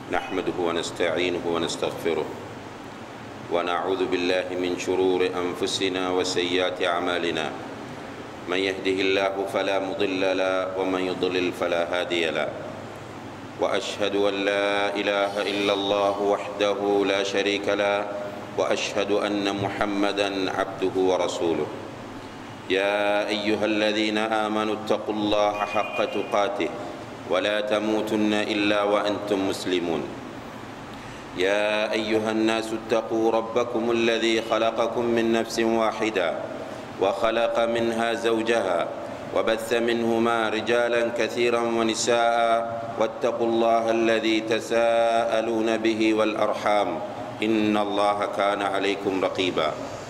نحمده ونستعينه ونستغفره ونعوذ بالله من شرور أنفسنا وسيئات أعمالنا من يهده الله فلا مضل له ومن يضلل فلا هادي له وأشهد أن لا إله إلا الله وحده لا شريك له وأشهد أن محمدا عبده ورسوله يا أيها الذين آمنوا اتقوا الله حق تقاته ولا تموتن إلا وأنتم مسلمون يا أيها الناس اتقوا ربكم الذي خلقكم من نفس واحدة وخلق منها زوجها وبث منهما رجالا كثيرا ونساء واتقوا الله الذي تساءلون به والأرحام إن الله كان عليكم رقيبا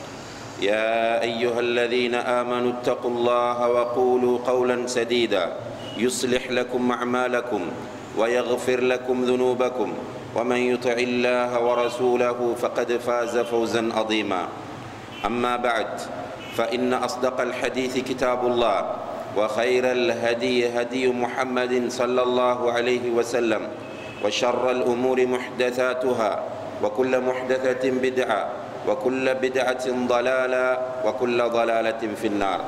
يا أيها الذين آمنوا اتقوا الله وقولوا قولا سديدا يصلح لكم أعمالكم ويغفر لكم ذنوبكم ومن يطع الله ورسوله فقد فاز فوزا عظيما أما بعد فإن أصدق الحديث كتاب الله وخير الهدي هدي محمد صلى الله عليه وسلم وشر الأمور محدثاتها وكل محدثة بدعة وكل بدعة ضلالة وكل ضلالة في النار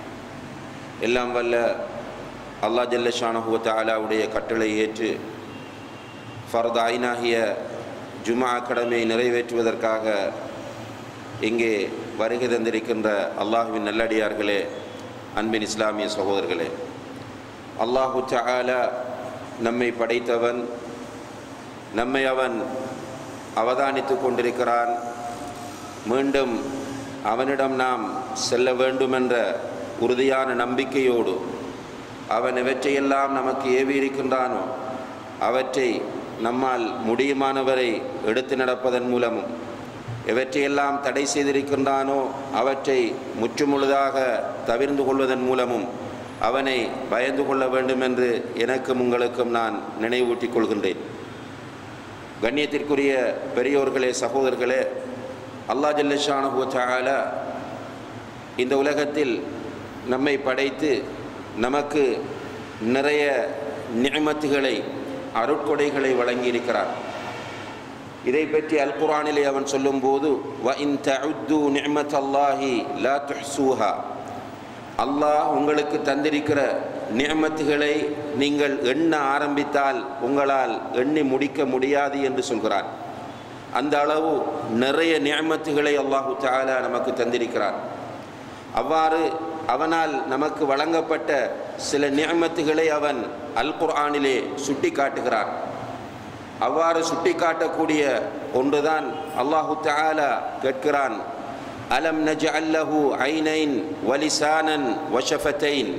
எல்லாம் வல்ல அல்லா ஜல்ல ஷானஹுவ தாலாவுடைய கட்டளை ஏற்று ஃபர்த் ஐனாகிய ஜுமா கடமை நிறைவேற்றுவதற்காக இங்கே வருகை தந்திருக்கின்ற அல்லாஹுவின் நல்லடியார்களே அன்பின் இஸ்லாமிய சகோதரர்களே அல்லாஹு தாலா நம்மை படைத்தவன் நம்மை அவன் அவதானித்து கொண்டிருக்கிறான் மீண்டும் அவனிடம் நாம் செல்ல வேண்டுமென்ற உறுதியான நம்பிக்கையோடு அவன் எவற்றையெல்லாம் நமக்கு ஏவி இருக்கின்றானோ அவற்றை நம்மால் முடியுமானவரை எடுத்து நடப்பதன் மூலமும் எவற்றையெல்லாம் தடை செய்திருக்கின்றானோ அவற்றை முற்றுமுழுதாக தவிர்ந்து கொள்வதன் மூலமும் அவனை பயந்து கொள்ள வேண்டும் என்று எனக்கும் உங்களுக்கும் நான் நினைவூட்டிக் கொள்கின்றேன் கண்ணியத்திற்குரிய பெரியோர்களே சகோதரர்களே அல்லா ஜல்லஷானுவத்தால இந்த உலகத்தில் நம்மை படைத்து நமக்கு நிறைய நியமத்துகளை அருட்கொடைகளை வழங்கியிருக்கிறார் இதை பற்றி அல் குரானிலே அவன் சொல்லும்போது வ இன் தஉத்து நிஅமத் அல்லாஹி லா துஹ்சூஹா அல்லாஹ் உங்களுக்கு தந்திருக்கிற நியமத்துகளை நீங்கள் எண்ண ஆரம்பித்தால் உங்களால் எண்ணி முடிக்க முடியாது என்று சொல்கிறார் அந்த அளவு நிறைய நியமத்துகளை அல்லாஹு தாலா நமக்கு தந்திருக்கிறார் அவ்வாறு அவனால் நமக்கு வழங்கப்பட்ட சில நியமத்துகளை அவன் அல் குர்ஆனிலே சுட்டி காட்டுகிறார் அவ்வாறு சுட்டி காட்டக்கூடிய ஒன்றுதான் அல்லாஹு தாலா கேட்கிறான் அலம் நஜ அல்லஹு ஐனைன் வலிசானன் வஷஃபத்தைன்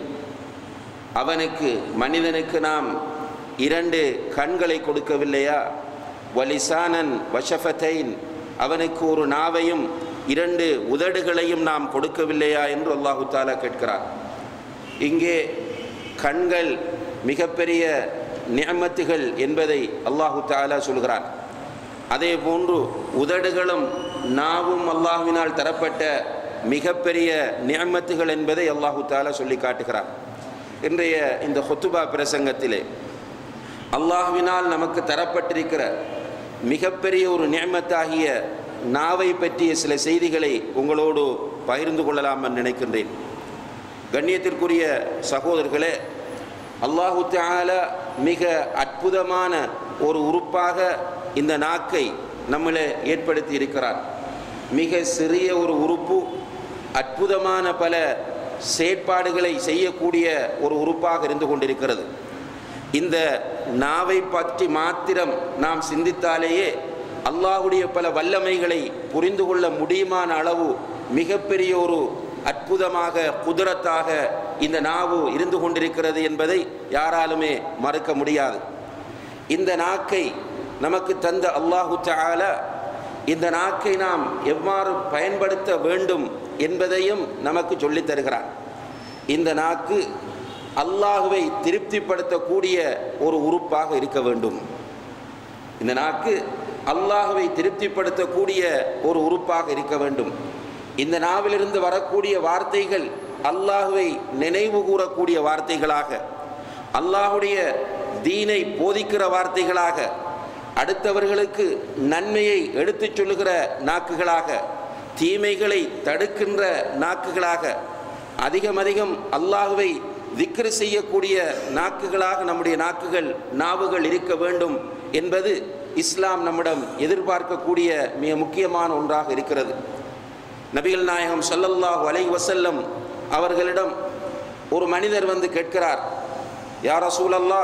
அவனுக்கு மனிதனுக்கு நாம் இரண்டு கண்களை கொடுக்கவில்லையா வலிசானன் வஷஃபத்தைன் அவனுக்கு ஒரு நாவையும் இரண்டு உதடுகளையும் நாம் கொடுக்கவில்லையா என்று அல்லாஹு தாலா கேட்கிறார் இங்கே கண்கள் மிகப்பெரிய நியமத்துகள் என்பதை அல்லாஹு தாலா சொல்கிறார் அதே போன்று உதடுகளும் நாவும் அல்லாஹுவினால் தரப்பட்ட மிகப்பெரிய நியமத்துகள் என்பதை அல்லாஹு தாலா சொல்லி காட்டுகிறார் இன்றைய இந்த ஹொத்துபா பிரசங்கத்திலே அல்லாஹுவினால் நமக்கு தரப்பட்டிருக்கிற மிகப்பெரிய ஒரு நியமத்தாகிய நாவை பற்றிய சில செய்திகளை உங்களோடு பகிர்ந்து கொள்ளலாம் என்று நினைக்கின்றேன் கண்ணியத்திற்குரிய சகோதரர்களே அல்லாஹு தாலா மிக அற்புதமான ஒரு உறுப்பாக இந்த நாக்கை நம்மளை ஏற்படுத்தி இருக்கிறார் மிக சிறிய ஒரு உறுப்பு அற்புதமான பல செயற்பாடுகளை செய்யக்கூடிய ஒரு உறுப்பாக இருந்து கொண்டிருக்கிறது இந்த நாவை பற்றி மாத்திரம் நாம் சிந்தித்தாலேயே அல்லாஹுடைய பல வல்லமைகளை புரிந்து கொள்ள முடியுமான அளவு மிகப்பெரிய ஒரு அற்புதமாக குதிரத்தாக இந்த நாவு இருந்து கொண்டிருக்கிறது என்பதை யாராலுமே மறுக்க முடியாது இந்த நாக்கை நமக்கு தந்த அல்லாஹு தால இந்த நாக்கை நாம் எவ்வாறு பயன்படுத்த வேண்டும் என்பதையும் நமக்கு சொல்லித் தருகிறார் இந்த நாக்கு அல்லாஹுவை திருப்திப்படுத்தக்கூடிய ஒரு உறுப்பாக இருக்க வேண்டும் இந்த நாக்கு அல்லாஹுவை திருப்திப்படுத்தக்கூடிய ஒரு உறுப்பாக இருக்க வேண்டும் இந்த நாவிலிருந்து வரக்கூடிய வார்த்தைகள் அல்லாஹுவை நினைவு கூறக்கூடிய வார்த்தைகளாக அல்லாஹுடைய தீனை போதிக்கிற வார்த்தைகளாக அடுத்தவர்களுக்கு நன்மையை எடுத்துச் சொல்லுகிற நாக்குகளாக தீமைகளை தடுக்கின்ற நாக்குகளாக அதிகம் அதிகம் அல்லாஹுவை திக்ரு செய்யக்கூடிய நாக்குகளாக நம்முடைய நாக்குகள் நாவுகள் இருக்க வேண்டும் என்பது இஸ்லாம் நம்மிடம் எதிர்பார்க்கக்கூடிய மிக முக்கியமான ஒன்றாக இருக்கிறது நபிகள் நாயகம் ஸல்லல்லாஹு அலைஹி வஸல்லம் அவர்களிடம் ஒரு மனிதர் வந்து கேட்கிறார் யார் ரசூலல்லா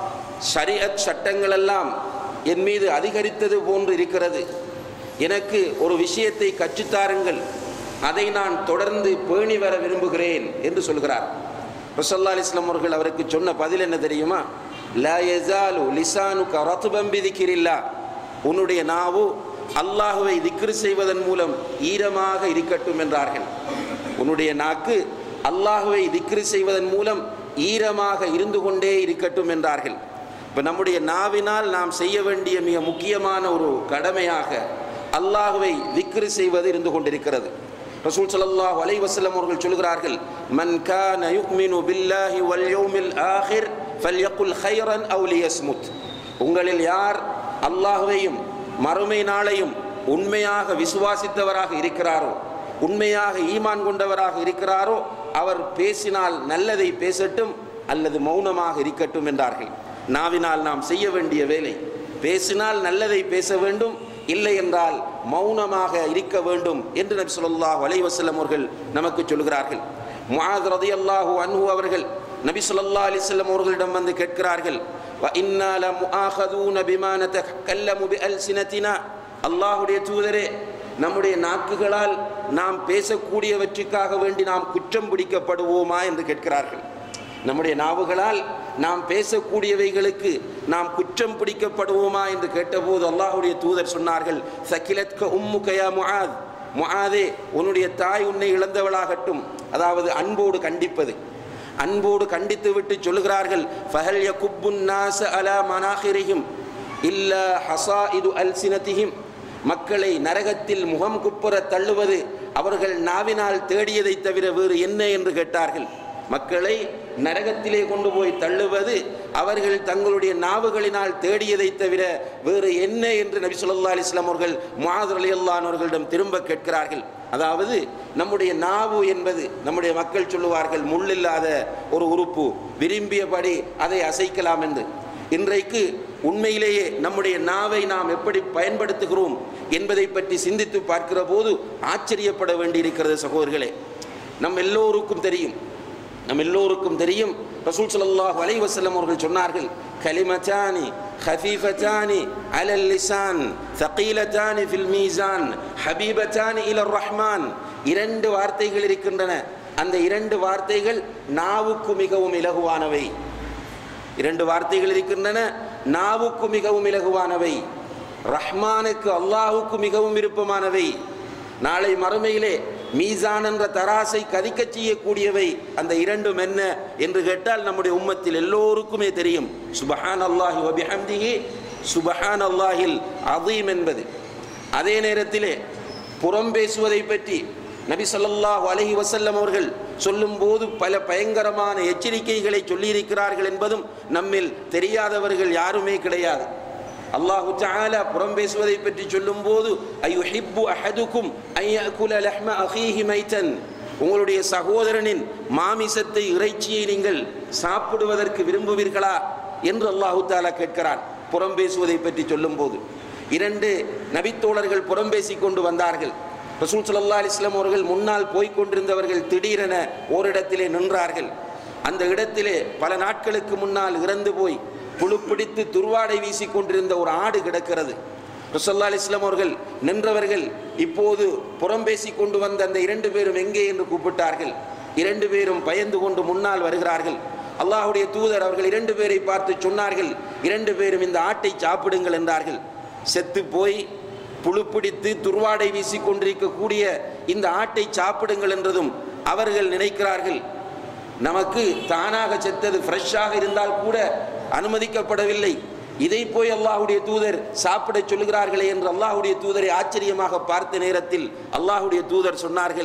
ஷரியத் சட்டங்கள் எல்லாம் என் மீது அதிகரித்தது போன்று இருக்கிறது எனக்கு ஒரு விஷயத்தை கற்றுத்தாருங்கள் அதை நான் தொடர்ந்து பேணி வர விரும்புகிறேன் என்று சொல்கிறார் ரசல்லா அலிஸ்லாம் அவர்கள் அவருக்கு சொன்ன பதில் என்ன தெரியுமா லா யஸாலு லிசானுக ரத்பம் பிதிக்கிரில்லா உன்னுடைய நாவு அல்லாஹுவை திக்ரு செய்வதன் மூலம் ஈரமாக இருக்கட்டும் என்றார்கள் உன்னுடைய நாக்கு அல்லாஹுவை திக்ரு செய்வதன் மூலம் ஈரமாக இருந்து கொண்டே இருக்கட்டும் என்றார்கள் இப்போ நம்முடைய நாவினால் நாம் செய்ய வேண்டிய மிக முக்கியமான ஒரு கடமையாக அல்லாஹுவை திக்ரு செய்வது இருந்து கொண்டிருக்கிறது ரசூல் ஸல்லல்லாஹு அலைஹி வஸல்லம் அவர்கள் சொல்கிறார்கள் மன் கான யுக்மினு பில்லாஹி வல் யௌமில் ஆஹிர் ஃபல்யகுல் கைரன் அவு லியஸ்முத் உங்களில் யார் அல்லாஹுவையும் மறுமை நாளையும் உண்மையாக விசுவாசித்தவராக இருக்கிறாரோ உண்மையாக ஈமான் கொண்டவராக இருக்கிறாரோ அவர் பேசினால் நல்லதை பேசட்டும் அல்லது மௌனமாக இருக்கட்டும் என்றார்கள் நாவினால் நாம் செய்ய வேண்டிய வேலை பேசினால் நல்லதை பேச வேண்டும் இல்லை என்றால் மௌனமாக இருக்க வேண்டும் என்று நபி ஸல்லல்லாஹு அலைஹி வஸல்லம் அவர்கள் நமக்கு சொல்கிறார்கள் முஆத் ரலியல்லாஹு அன்ஹு அவர்கள் நபி ஸல்லல்லாஹு அலைஹி வஸல்லம் அவர்களிடம் வந்து கேட்கிறார்கள் வ இன்னா லமுஆഖذூன பிமா நதகல்லமு பிஅல்சினதினா அல்லாஹ்வுடைய தூதரே நம்முடைய நாக்குகளால் நாம் பேசக்கூடியவற்றுக்காக வேண்டி நாம் குற்றம் பிடிக்கப்படுவோமா என்று கேட்கிறார்கள் நம்முடைய நாவுகளால் நாம் பேசக்கூடியவைகளுக்கு நாம் குற்றம் பிடிக்கப்படுவோமா என்று கேட்டபோது அல்லாஹுடைய தூதர் சொன்னார்கள் சக்கிலத்க உம்முகயா முஆத் முஆதே உன்னுடைய தாய் உன்னை இழந்தவளாகட்டும் அதாவது அன்போடு கண்டிப்பது அன்போடு கண்டித்து விட்டு சொல்லுகிறார்கள் ஃபஹல் யகுப்புன் நாஸ அலா மனாஹிரிஹிம் இல்ல ஹசாஇது அல்சினதிஹிம் மக்களை நரகத்தில் முகம் குப்புற தள்ளுவது அவர்கள் நாவினால் தேடியதை தவிர வேறு என்ன என்று கேட்டார்கள் மக்களை நரகத்திலே கொண்டு போய் தள்ளுவது அவர்கள் தங்களுடைய நாவுகளினால் தேடியதை தவிர வேறு என்ன என்று நபி ஸல்லல்லாஹு அலைஹி வஸல்லம் அவர்கள் முஆத் ரலியல்லாஹு அவர்களிடம் திரும்ப கேட்கிறார்கள் அதாவது நம்முடைய நாவு என்பது நம்முடைய மக்கள் சொல்லுவார்கள் முள்ளில்லாத ஒரு உறுப்பு விரும்பியபடி அதை அசைக்கலாம் என்று இன்றைக்கு உண்மையிலேயே நம்முடைய நாவை நாம் எப்படி பயன்படுத்துகிறோம் என்பதை பற்றி சிந்தித்து பார்க்கிற போது ஆச்சரியப்பட வேண்டியிருக்கிறது சகோதரர்களே நம் எல்லோருக்கும் தெரியும் நம் எல்லோருக்கும் தெரியும் ரசூல் ஸல்லல்லாஹு அலைஹி வஸல்லம் அவர்கள் சொன்னார்கள் கலிமத்தானி خفيفتان على اللسان ثقيلتان في الميزان حبيبتان إلى الرحمن இரண்டு வார்த்தைகள் இருக்கின்றன அந்த இரண்டு வார்த்தைகள் நாவுக்கு மிகவும் இலகுவானவை இரண்டு வார்த்தைகள் இருக்கின்றன நாவுக்கு மிகவும் இலகுவானவை ரஹ்மானுக்கு அல்லாஹுக்கு மிகவும் விருப்பமானவை நாளை மறுமையிலே மீசான் என்ற தராசை கதிக்கச் செய்யக்கூடியவை அந்த இரண்டும் என்ன என்று கேட்டால் நம்முடைய உம்மத்தில் எல்லோருக்குமே தெரியும் சுபஹான் அல்லாஹி வபிஹம்திஹி சுபஹான் அல்லாஹில் அதீம் என்பது அதே நேரத்திலே புறம் பேசுவதை பற்றி நபி ஸல்லல்லாஹு அலைஹி வஸல்லம் அவர்கள் சொல்லும்போது பல பயங்கரமான எச்சரிக்கைகளை சொல்லியிருக்கிறார்கள் என்பதும் நம்மில் தெரியாதவர்கள் யாருமே கிடையாது அல்லாஹு தஆலா புறம் பேசுவதை பற்றி சொல்லும்போது அயுஹிப்பு அஹதுக்கும் ஐயகுல லஹ்ம அஹீஹி மைத்தன் உங்களுடைய சகோதரனின் மாமிசத்தை இறைச்சியை நீங்கள் சாப்பிடுவதற்கு விரும்புவீர்களா என்று அல்லாஹு தாலா கேட்கிறான் புறம் பேசுவதை பற்றி சொல்லும்போது இரண்டு நபித்தோழர்கள் புறம் பேசிக் கொண்டு வந்தார்கள் ரசூல் ஸல்லல்லாஹு அலைஹி வஸல்லம் அவர்கள் முன்னால் போய்க் கொண்டிருந்தவர்கள் திடீரென ஓரிடத்திலே நின்றார்கள் அந்த இடத்திலே பல நாட்களுக்கு முன்னால் இறந்து போய் புழு பிடித்து துர்வாடை வீசிக் கொண்டிருந்த ஒரு ஆடு கிடக்கிறது ரசல்லா அலிஸ்லாம் அவர்கள் நின்றவர்கள் இப்போது புறம் பேசி கொண்டு வந்த அந்த இரண்டு பேரும் எங்கே என்று கூப்பிட்டார்கள் இரண்டு பேரும் பயந்து கொண்டு முன்னால் வருகிறார்கள் அல்லாஹுடைய தூதர் அவர்கள் இரண்டு பேரை பார்த்து சொன்னார்கள் இரண்டு பேரும் இந்த ஆட்டை சாப்பிடுங்கள் என்றார்கள் செத்து போய் புழு பிடித்து துர்வாடை வீசி கொண்டிருக்கக்கூடிய இந்த ஆட்டை சாப்பிடுங்கள் என்றதும் அவர்கள் நினைக்கிறார்கள் நமக்கு தானாக செத்தது ஃப்ரெஷ்ஷாக இருந்தால் கூட அனுமதிக்கப்படவில்லை இதை போய் அல்லாஹுடைய தூதர் சாப்பிட சொல்லுகிறார்களே என்று அல்லாஹுடைய தூதரை ஆச்சரியமாக பார்த்த நேரத்தில் அல்லாஹுடைய தூதர் சொன்னார்கள்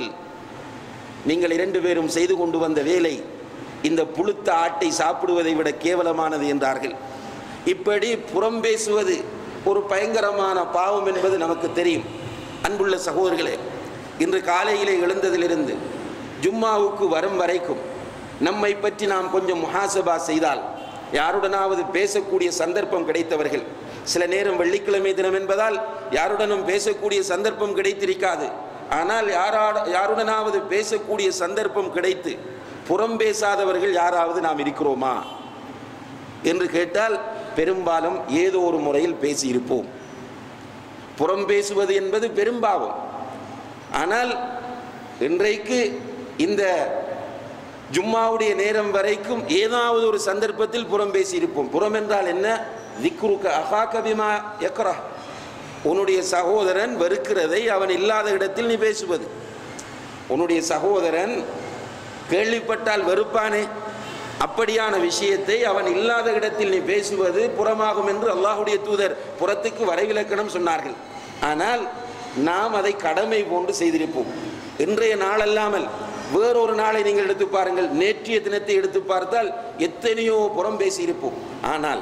நீங்கள் இரண்டு பேரும் செய்து கொண்டு வந்த வேலை இந்த புழுத்த ஆட்டை சாப்பிடுவதை விட கேவலமானது என்றார்கள் இப்படி புறம் பேசுவது ஒரு பயங்கரமான பாவம் என்பது நமக்கு தெரியும் அன்புள்ள சகோதரர்களே இன்று காலையிலே எழுந்ததிலிருந்து ஜும்மாவுக்கு வரும் வரைக்கும் நம்மை பற்றி நாம் கொஞ்சம் முஹாசபா செய்தால் யாருடனாவது பேசக்கூடிய சந்தர்ப்பம் கிடைத்தவர்கள் சில நேரம் வெள்ளிக்கிழமை தினம் என்பதால் யாருடனும் பேசக்கூடிய சந்தர்ப்பம் கிடைத்திருக்காது ஆனால் யாராட யாருடனாவது பேசக்கூடிய சந்தர்ப்பம் கிடைத்து புறம் பேசாதவர்கள் யாராவது நாம் இருக்கிறோமா என்று கேட்டால் பெரும்பாலும் ஏதோ ஒரு முறையில் பேசியிருப்போம் புறம் பேசுவது என்பது பெரும்பாவம் ஆனால் இன்றைக்கு இந்த ஜும்மாவுடைய நேரம் வரைக்கும் ஏதாவது ஒரு சந்தர்ப்பத்தில் புறம் பேசியிருப்போம் புறம் என்றால் என்ன திக்ருக்க அஹா கபிமா எக்ரா உன்னுடைய சகோதரன் வெறுக்கிறதை அவன் இல்லாத இடத்தில் நீ பேசுவது உன்னுடைய சகோதரன் கேள்விப்பட்டால் வெறுப்பானே அப்படியான விஷயத்தை அவன் இல்லாத இடத்தில் நீ பேசுவது புறமாகும் என்று அல்லாஹுடைய தூதர் புறத்துக்கு வரைவிலக்கணம் சொன்னார்கள் ஆனால் நாம் அதை கடமை போன்று செய்திருப்போம் இன்றைய நாள் அல்லாமல் வேறொரு நாளை நீங்கள் எடுத்து பாருங்கள் நேற்றைய தினத்தை எடுத்து பார்த்தால் எத்தனையோ புறம் பேசியிருப்போம் ஆனால்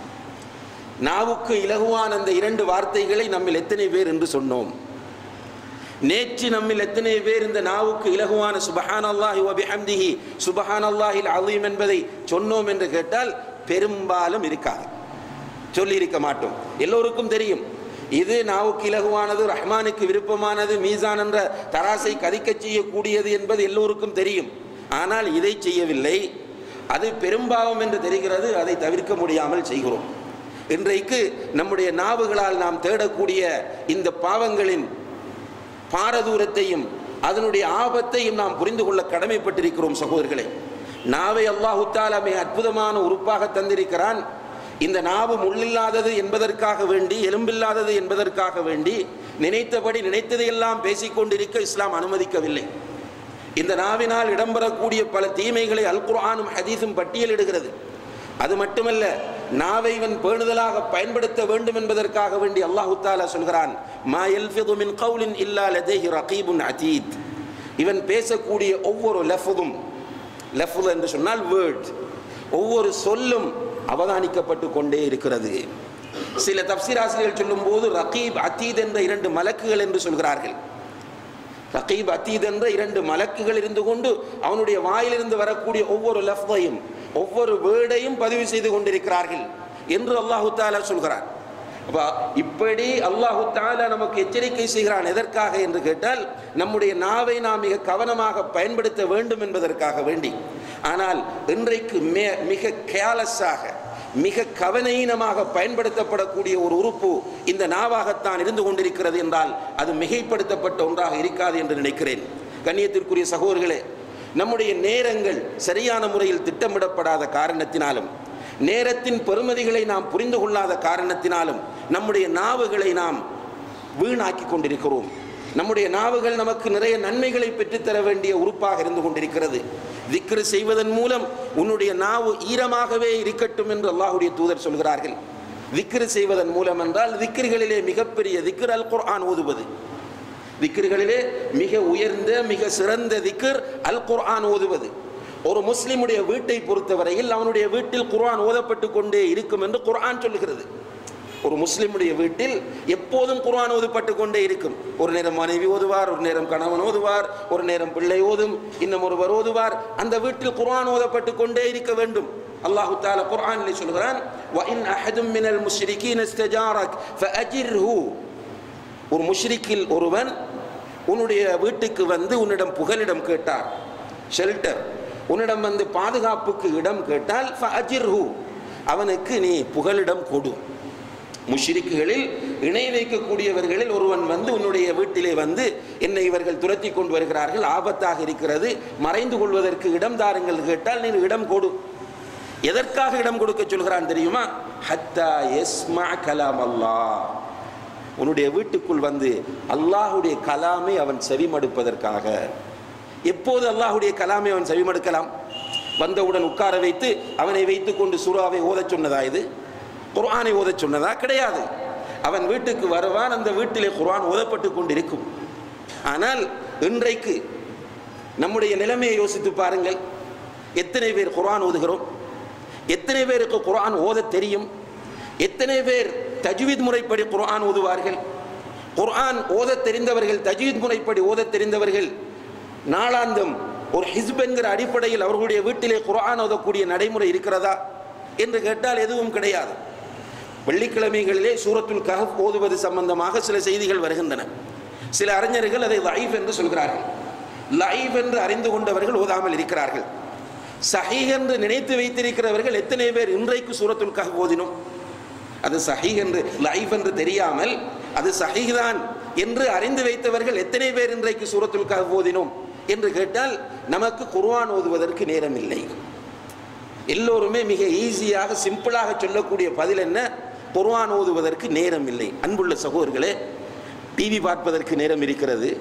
நாவுக்கு இலகுவான அந்த இரண்டு வார்த்தைகளை நம்மில் எத்தனை பேர் என்று சொன்னோம் நேற்று நம்மில் எத்தனை பேர் இந்த நாவுக்கு இலகுவான சுபஹான் அல்லாஹி வபிஹம்திஹி சுபஹான் அல்லாஹில் அலீம் என்பதை சொன்னோம் என்று கேட்டால் பெரும்பாலும் இருக்காது சொல்லி இருக்க மாட்டோம் எல்லோருக்கும் தெரியும் இது நாவுக்கு இலகுவானது ரஹ்மானுக்கு விருப்பமானது மீசான் என்ற தராசை கதிக்கச் செய்யக்கூடியது என்பது எல்லோருக்கும் தெரியும் ஆனால் இதை செய்யவில்லை அது பெரும்பாவம் என்று தெரிகிறது அதை தவிர்க்க முடியாமல் செய்கிறோம் இன்றைக்கு நம்முடைய நாவுகளால் நாம் தேடக்கூடிய இந்த பாவங்களின் பாரதூரத்தையும் அதனுடைய ஆபத்தையும் நாம் புரிந்து கொள்ள கடமைப்பட்டிருக்கிறோம் சகோதரர்களே நாவை அல்லாஹு தாலாமை அற்புதமான உறுப்பாக தந்திருக்கிறான் இந்த நாவு முள்ளில்லாதது என்பதற்காக வேண்டி எலும்பில்லாதது என்பதற்காக வேண்டி நினைத்தபடி நினைத்ததையெல்லாம் பேசிக்கொண்டிருக்க இஸ்லாம் அனுமதிக்கவில்லை இந்த நாவினால் இடம்பெறக்கூடிய பல தீமைகளை அல் குர்ஆனும் ஹதீஸும் பட்டியலிடுகிறது அது மட்டுமல்ல நாவை இவன் பேணுதலாக பயன்படுத்த வேண்டும் என்பதற்காக வேண்டி அல்லாஹு தாலா சொல்கிறான் மா யல்ஃபிது மின் கவுலின் இல்லா லதைஹி ரகீபுன் அதீத் இவன் பேசக்கூடிய ஒவ்வொரு லஃபுதும் லஃபுத் என்று சொன்னால் வேர்ட் ஒவ்வொரு சொல்லும் அவதானிக்கப்பட்டு கொண்டே இருக்கிறது சில தப்சீராசிரியர்கள் சொல்லும்போது ரகீப் அதீத் என்ற இரண்டு மலக்குகள் என்று சொல்கிறார்கள் ரகீப் அதீத் என்ற இரண்டு மலக்குகள் இருந்து கொண்டு அவனுடைய வாயிலிருந்து வரக்கூடிய ஒவ்வொரு லஃப்தையும் ஒவ்வொரு வேர்டையும் பதிவு செய்து கொண்டிருக்கிறார்கள் என்று அல்லாஹு தாலா சொல்கிறார் அப்ப இப்படி அல்லாஹு தாலா நமக்கு எச்சரிக்கை செய்கிறான் எதற்காக என்று கேட்டால் நம்முடைய நாவை நாம் மிக கவனமாக பயன்படுத்த வேண்டும் என்பதற்காக வேண்டி ஆனால் இன்றைக்கு மே- மிக கேலஸாக மிக கவனீனமாக பயன்படுத்தப்படக்கூடிய ஒரு உறுப்பு இந்த நாவாகத்தான் இருந்து கொண்டிருக்கிறது என்றால் அது மிகைப்படுத்தப்பட்ட ஒன்றாக இருக்காது என்று நினைக்கிறேன் கண்ணியத்திற்குரிய சகோதரர்களே நம்முடைய நேரங்கள் சரியான முறையில் திட்டமிடப்படாத காரணத்தினாலும் நேரத்தின் பெருமதிகளை நாம் புரிந்து கொள்ளாத காரணத்தினாலும் நம்முடைய நாவுகளை நாம் வீணாக்கி கொண்டிருக்கிறோம் நம்முடைய நாவுகள் நமக்கு நிறைய நன்மைகளை பெற்றுத்தர வேண்டிய உறுப்பாக இருந்து கொண்டிருக்கிறது திக்ரு செய்வதன் மூலம் உன்னுடைய நாவு ஈரமாகவே இருக்கட்டும் என்று அல்லாஹுடைய தூதர் சொல்கிறார்கள் திக்ரு செய்வதன் மூலம் என்றால் திக்ருகளிலே மிகப்பெரிய திக்ர் அல் குர்ஆன் ஓதுவது திக்ருகளிலே மிக உயர்ந்த மிக சிறந்த திக்ர் அல் குர்ஆன் ஓதுவது ஒரு முஸ்லிமுடைய வீட்டை பொறுத்தவரையில் அவனுடைய வீட்டில் குர்ஆன் ஓதப்பட்டு கொண்டே இருக்கும் என்று குர்ஆன் சொல்லுகிறது ஒரு முஸ்லிமுடைய வீட்டில் எப்போதும் குர்ஆன் ஓதப்பட்டு கொண்டே இருக்கும் ஒரு நேரம் மனைவி ஓதுவார் ஒரு நேரம் கணவன் ஓதுவார் ஒரு நேரம் பிள்ளை ஓதும் இன்னும் ஒருவர் ஓதுவார் அந்த வீட்டில் குர்ஆன் ஓதப்பட்டு கொண்டே இருக்க வேண்டும் அல்லாஹு தாலா குர்ஆனில் சொல்கிறான் وَإِنْ أَحَدٌ مِّنَ الْمُشْرِكِينَ اسْتَجَارَكَ فَأَجِرْهُ ஒரு முஷ்ரிக்கில் ஒருவன் உன்னுடைய வீட்டுக்கு வந்து உன்னிடம் புகலிடம் கேட்டார் ஷெல்டர் உன்னிடம் வந்து பாதுகாப்புக்கு இடம் கேட்டால் ஃபஅஜிர்ஹு அவனுக்கு நீ புகலிடம் கொடு முஷ்ரிக்குகளில் இணை வைக்கக்கூடியவர்களில் ஒருவன் வந்து உன்னுடைய வீட்டிலே வந்து என்னை இவர்கள் துரத்தி கொண்டு வருகிறார்கள் ஆபத்தாக இருக்கிறது மறைந்து கொள்வதற்கு இடம் தாருங்கள் கேட்டால் நீ இடம் கொடு எதற்காக இடம் கொடுக்க சொல்கிறான் தெரியுமா ஹத்தா எஸ்மா கலாம் அல்லாஹ் உன்னுடைய வீட்டுக்குள் வந்து அல்லாஹுடைய கலாமை அவன் செவிமடுப்பதற்காக எப்போது அல்லாஹுடைய கலாமை அவன் செவிமடுக்கலாம் வந்தவுடன் உட்கார வைத்து அவனை வைத்துக்கொண்டு சூறாவை ஓதச் சொன்னதா இது குர்ஆனை ஓதச் சொன்னதா கிடையாது அவன் வீட்டுக்கு வருவான் அந்த வீட்டிலே குர்ஆன் ஓதப்பட்டு கொண்டிருக்கும் ஆனால் இன்றைக்கு நம்முடைய நிலைமையை யோசித்து பாருங்கள் எத்தனை பேர் குர்ஆன் ஓதுகிறோம் எத்தனை பேருக்கு குர்ஆன் ஓத தெரியும் எத்தனை பேர் தஜ்வீத் முறைப்படி குர்ஆன் ஓதுவார்கள் குர்ஆன் ஓதத் தெரிந்தவர்கள் தஜ்வீத் முறைப்படி ஓதத் தெரிந்தவர்கள் நாளாந்தம் ஒரு ஹிஸ்ப் என்கிற அடிப்படையில் அவர்களுடைய வீட்டிலே குர்ஆன் ஓதக்கூடிய நடைமுறை இருக்கிறதா என்று கேட்டால் எதுவும் கிடையாது வெள்ளிக்கிழமைகளிலே சூரத்துல் கஹப் ஓதுவது சம்பந்தமாக சில செய்திகள் வருகின்றன சில அறிஞர்கள் அதை லைஃப் என்று சொல்கிறார்கள் லைஃப் என்று அறிந்து கொண்டவர்கள் ஓதாமல் இருக்கிறார்கள் சஹீஹ் என்று நினைத்து வைத்திருக்கிறவர்கள் எத்தனை பேர் இன்றைக்கு சூரத்துல் கஹப் ஓதினோம் அது சஹீஹ் என்று லைஃப் என்று தெரியாமல் அது சஹீஹ் தான் என்று அறிந்து வைத்தவர்கள் எத்தனை பேர் இன்றைக்கு சூரத்துல் கஹப் ஓதினோம் என்று கேட்டால் நமக்கு குர்ஆன் ஓதுவதற்கு நேரம் இல்லை எல்லோருமே மிக ஈஸியாக சிம்பிளாக சொல்லக்கூடிய பதில் என்ன குர்ஆன் ஓதுவதற்கு நேரம் இல்லை அன்புள்ள சகோதரர்களே டிவி பார்ப்பதற்கு நேரம் இருக்கிறது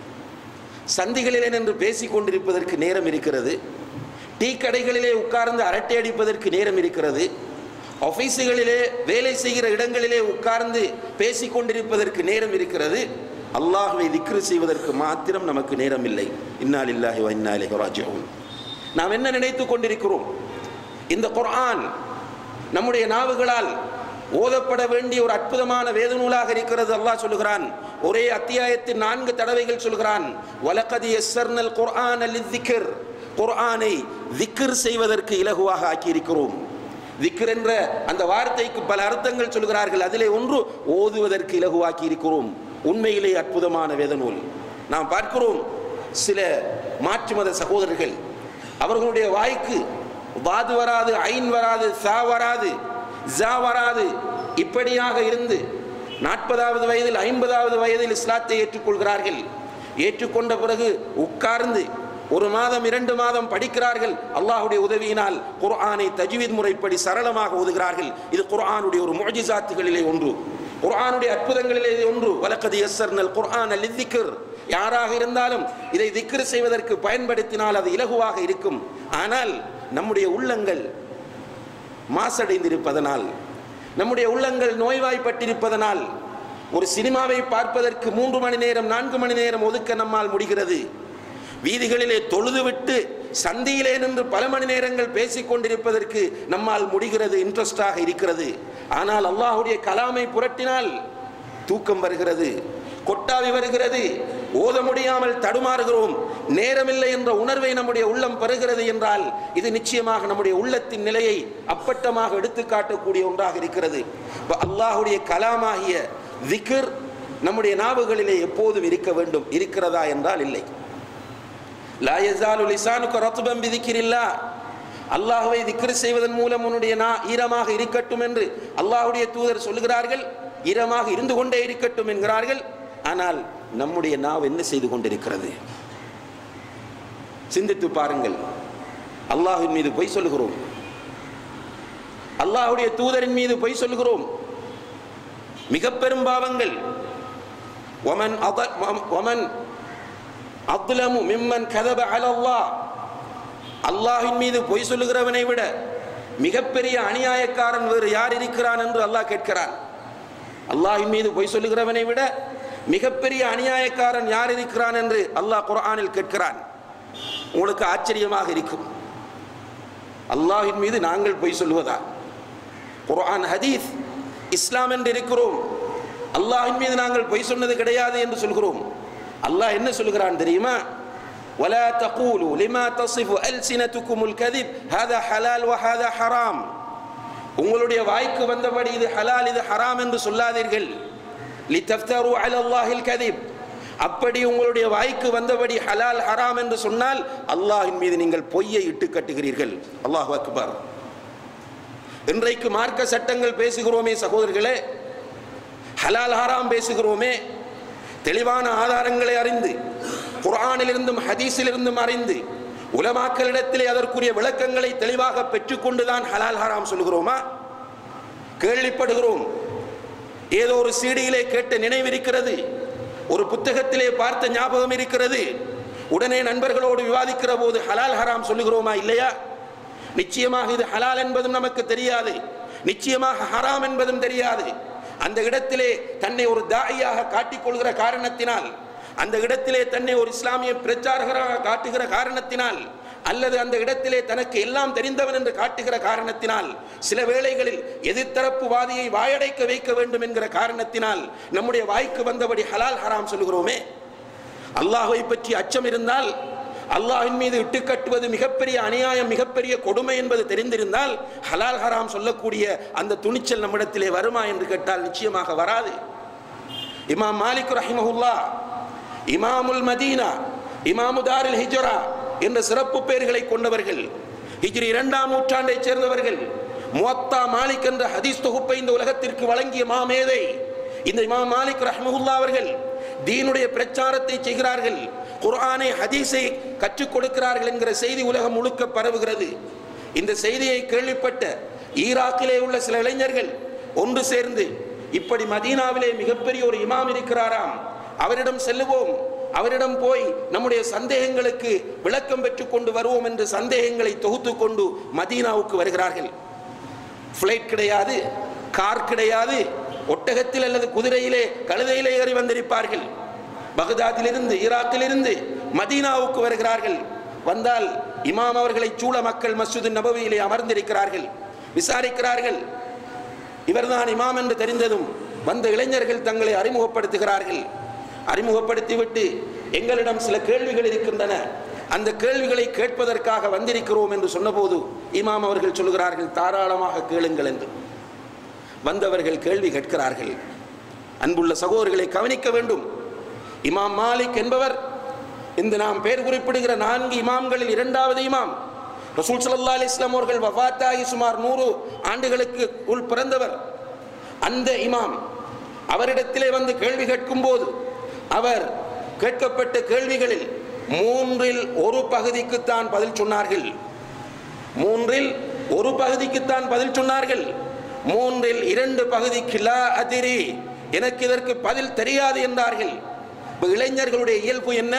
சந்திகளிலே நின்று பேசிக் கொண்டிருப்பதற்கு நேரம் இருக்கிறது டீ கடைகளிலே உட்கார்ந்து அரட்டை அடிப்பதற்கு நேரம் இருக்கிறது ஆஃபீஸுகளிலே வேலை செய்கிற இடங்களிலே உட்கார்ந்து பேசிக் கொண்டிருப்பதற்கு நேரம் இருக்கிறது அல்லாஹ்வை திக்ரு செய்வதற்கு மாத்திரம் நமக்கு நேரம் இல்லை இன்னாலில்லாஹி வ இன்னா இலைஹி ராஜிஊன் நாம் என்ன நினைத்துக் கொண்டிருக்கிறோம் இந்த குர்ஆன் நம்முடைய நாவுகளால் ஓதப்பட வேண்டிய ஒரு அற்புதமான வேத நூலாக இருக்கிறது அல்லாஹ் சொல்லுகிறான் ஒரே அத்தியாயத்தில் நான்கு தடவைகள் சொல்கிறான் வலக்கதி எஸ்ஸர்னல் குர்ஆன் லித்திக்ர் குர்ஆனை திக்ர் செய்வதற்கு இலகுவாக ஆக்கியிருக்கிறோம் திக்ர் என்ற அந்த வார்த்தைக்கு பல அர்த்தங்கள் சொல்கிறார்கள் அதிலே ஒன்று ஓதுவதற்கு இலகுவாக்கி இருக்கிறோம் உண்மையிலே அற்புதமான வேத நூல் நாம் பார்க்கிறோம் சில மாற்று மத சகோதரர்கள் அவர்களுடைய வாய்க்கு வாது வராது ஐன் வராது சா வராது ஜா வராது இப்படியாக இருந்து நாற்பதாவது வயதில் ஐம்பதாவது வயதில் இஸ்லாத்தை ஏற்றுக்கொள்கிறார்கள் ஏற்றுக்கொண்ட பிறகு உட்கார்ந்து ஒரு மாதம் இரண்டு மாதம் படிக்கிறார்கள் அல்லாஹுடைய உதவியினால் குர்ஆனை தஜ்வீத் முறைப்படி சரளமாக ஓதுகிறார்கள் இது குர்ஆனுடைய ஒரு முஜிசாத்துகளிலே ஒன்று குர்ஆனுடைய அற்புதங்களிலே ஒன்று வலக்கதி எஸ்ஸர்னல் குர்ஆன் லித்திக்ர் யாராக இருந்தாலும் இதை திக்ர் செய்வதற்கு பயன்படுத்தினால் அது இலகுவாக இருக்கும் ஆனால் நம்முடைய உள்ளங்கள் மாசடைந்திருப்பதனால் நம்முடைய உள்ளங்கள் நோய்வாய்ப்பட்டிருப்பதனால் ஒரு சினிமாவை பார்ப்பதற்கு மூன்று மணி நேரம் நான்கு மணி நேரம் ஒதுக்க நம்மால் முடிகிறது வீதிகளிலே தொழுதுவிட்டு சந்தியிலே நின்று பல மணி நேரங்கள் பேசிக் கொண்டிருப்பதற்கு நம்மால் முடிகிறது இன்ட்ரெஸ்டாக இருக்கிறது ஆனால் அல்லாஹுடைய கலாமை புரட்டினால் தூக்கம் வருகிறது கொட்டாவி வருகிறது ஓத முடியாமல் தடுமாறுகிறோம் நேரமில்லை என்ற உணர்வை நம்முடைய உள்ளம் பெறுகிறது என்றால் இது நிச்சயமாக நம்முடைய உள்ளத்தின் நிலையை அப்பட்டமாக எடுத்து காட்டக்கூடிய ஒன்றாக இருக்கிறது இப்ப அல்லாஹுடைய கலாமாகிய திக்ர் நம்முடைய நாவுகளிலே எப்போதும் இருக்க வேண்டும் இருக்கிறதா என்றால் இல்லை லா யஸாலு லிசானுக ரத்பன் பிதிக்ரில்லா அல்லாஹ்வை திக்ர் செய்வதன் மூலம் உன்னுடைய நா ஈரமாக இருக்கட்டும் என்று அல்லாஹ்வுடைய தூதர் சொல்லுகிறார்கள் ஈரமாக இருந்து கொண்டே இருக்கட்டும் என்கிறார்கள் ஆனால் நம்முடைய நாவ் என்ன செய்து கொண்டிருக்கிறது சிந்தித்து பாருங்கள் அல்லாஹ்வின் மீது பொய் சொல்லுகிறோம் அல்லாஹ்வுடைய தூதரின் மீது பொய் சொல்லுகிறோம் மிக பெரும் பாவங்கள் ஒமன் அத- ஒமன் அப்துலமு மிம்மன் கதப அலல்லாஹ் அல்லாஹ்வின் மீது பொய் சொல்லுகிறவனை விட மிகப்பெரிய அநியாயக்காரன் வேறு யார் இருக்கிறான் என்று அல்லாஹ் கேட்கிறான் அல்லாஹ்வின் மீது பொய் சொல்லுகிறவனை விட மிகப்பெரிய அநியாயக்காரன் யார் இருக்கிறான் என்று அல்லாஹ் குர்ஆனில் கேட்கிறான் உங்களுக்கு ஆச்சரியமாக இருக்கும் அல்லாஹ்வின் மீது நாங்கள் பொய் சொல்லுவதா குர்ஆன் ஹதீஸ் இஸ்லாம் என்று இருக்கிறோம் அல்லாஹ்வின் மீது நாங்கள் பொய் சொன்னது கிடையாது என்று சொல்கிறோம் அல்லாஹ் என்ன சொல்கிறான் தெரியுமா ولا تقولوا لما تصف ألسنتكم الكذب هذا حلال وهذا حرام உங்களுடைய வாய்க்கு வந்தபடி இது ஹலால் இது ஹராம் என்று சொல்லாதீர்கள் லித்தஃப்தரு அலல்லாஹில் கதிப் அப்படி உங்களுடைய வாய்க்கு வந்தபடி ஹலால் ஹராம் என்று சொன்னால் அல்லாஹ்வின் மீது நீங்கள் பொய்யை இட்டு கட்டுகிறீர்கள் அல்லாஹ் அக்பர் இன்றைக்கு மார்க்க சட்டங்கள் பேசுகிறோமே சகோதரர்களே ஹலால் ஹராம் பேசுகிறோமே தெளிவான ஆதாரங்களை அறிந்து குர்ஆனிலிருந்தும் ஹதீஸிலிருந்தும் அறிந்து உலமாக்களிடத்திலே அதற்குரிய விளக்கங்களை தெளிவாக பெற்றுக்கொண்டுதான் ஹலால் ஹராம் சொல்கிறோமா கேள்விப்படுகிறோம் ஏதோ ஒரு சீடியிலே கேட்ட நினைவிருக்கிறது ஒரு புத்தகத்திலே பார்த்த ஞாபகம் இருக்கிறது உடனே நண்பர்களோடு விவாதிக்கிற போது ஹலால் ஹராம் சொல்லுகிறோமா இல்லையா நிச்சயமாக இது ஹலால் என்பதும் நமக்கு தெரியாது நிச்சயமாக ஹராம் என்பதும் தெரியாது அந்த இடத்திலே தன்னை ஒரு தாயாக காட்டிக்கொள்கிற காரணத்தினால் அந்த இடத்திலே தன்னை ஒரு இஸ்லாமிய பிரச்சாரகராக காட்டுகிற காரணத்தினால் அல்லது அந்த இடத்திலே தனக்கு எல்லாம் தெரிந்தவன் என்று காட்டுகிற காரணத்தினால் சில வேளைகளில் எதிர்த்தரப்பு வாதியை வாயடைக்க வைக்க வேண்டும் என்கிற காரணத்தினால் நம்முடைய வாய்க்கு வந்தபடி ஹலால் ஹராம் சொல்கிறோமே அல்லாஹை பற்றி அச்சம் இருந்தால் அல்லாஹின் மீது இட்டு கட்டுவது மிகப்பெரிய அநியாயம் மிகப்பெரிய கொடுமை என்பது தெரிந்திருந்தால் ஹலால் ஹராம் சொல்லக்கூடிய அந்த துணிச்சல் நம்மிடத்திலே வருமா என்று கேட்டால் நிச்சயமாக வராது இமாம் மாலிக் ரஹிமஹுல்லா இமாமுல் மதீனா இமாமு தாரில் ஹிஜ்ரா என்ற சிறப்பு பெயர்களை கொண்டவர்கள் ஹிஜ்ரி இரண்டாம் நூற்றாண்டைச் சேர்ந்தவர்கள் முவத்தா மாலிக் என்ற ஹதீஸ் தொகுப்பை இந்த உலகத்திற்கு வழங்கிய மாமேதை இந்த இமாம் மாலிக் ரஹ்மஹுல்லா அவர்கள் தீனுடைய பிரச்சாரத்தை செய்கிறார்கள் குர்ஆனை ஹதீஸை கற்றுக் கொடுக்கிறார்கள் என்கிற செய்தி உலகம் முழுக்க பரவுகிறது இந்த செய்தியை கேள்விப்பட்ட ஈராக்கிலே உள்ள சில இளைஞர்கள் ஒன்று சேர்ந்து இப்படி மதீனாவிலே மிகப்பெரிய ஒரு இமாம் இருக்கிறாராம் அவரிடம் செல்லுவோம் அவரிடம் போய் நம்முடைய சந்தேகங்களுக்கு விளக்கம் பெற்றுக் கொண்டு வருவோம் என்று சந்தேகங்களை தொகுத்து கொண்டு மதீனாவுக்கு வருகிறார்கள் ஃப்ளைட் கிடையாது கார் கிடையாது ஒட்டகத்தில் அல்லது குதிரையிலே கழுதையிலே ஏறி வந்திருப்பார்கள் பகதாதிலிருந்து ஈராக்கிலிருந்து மதீனாவுக்கு வருகிறார்கள் வந்தால் இமாம் அவர்களை சூழ மக்கள் மஸ்ஜிது நபவியிலே அமர்ந்திருக்கிறார்கள் விசாரிக்கிறார்கள் இவர்தான் இமாம் என்று தெரிந்ததும் வந்த இளைஞர்கள் தங்களை அறிமுகப்படுத்துகிறார்கள் அறிமுகப்படுத்திவிட்டு எங்களிடம் சில கேள்விகள் இருக்கின்றன அந்த கேள்விகளை கேட்பதற்காக வந்திருக்கிறோம் என்று சொன்னபோது இமாம் அவர்கள் சொல்கிறார்கள் தாராளமாக கேளுங்கள் என்று வந்தவர்கள் கேள்வி கேட்கிறார்கள் அன்புள்ள சகோதரர்களை கவனிக்க வேண்டும் இமாம் மாலிக் என்பவர் இந்த நாம் பெயர் குறிப்பிடுகிற நான்கு இமாம்களில் இரண்டாவது இமாம் ரசூல் ஸல்லல்லாஹு அலைஹி வஸல்லம் அவர்கள் வஃபாத்தாகி சுமார் நூறு ஆண்டுகளுக்கு உள் பிறந்தவர் அந்த இமாம் அவரிடத்திலே வந்து கேள்வி கேட்கும்போது அவர் கேட்கப்பட்ட கேள்விகளில் மூன்றில் ஒரு பகுதிக்குத்தான் பதில் சொன்னார்கள் மூன்றில் ஒரு பகுதிக்குத்தான் பதில் சொன்னார்கள் மூன்றில் இரண்டு பகுதிக்கு லா அதிரி எனக்கு இதற்கு பதில் தெரியாது என்றார்கள் இப்ப இளைஞர்களுடைய இயல்பு என்ன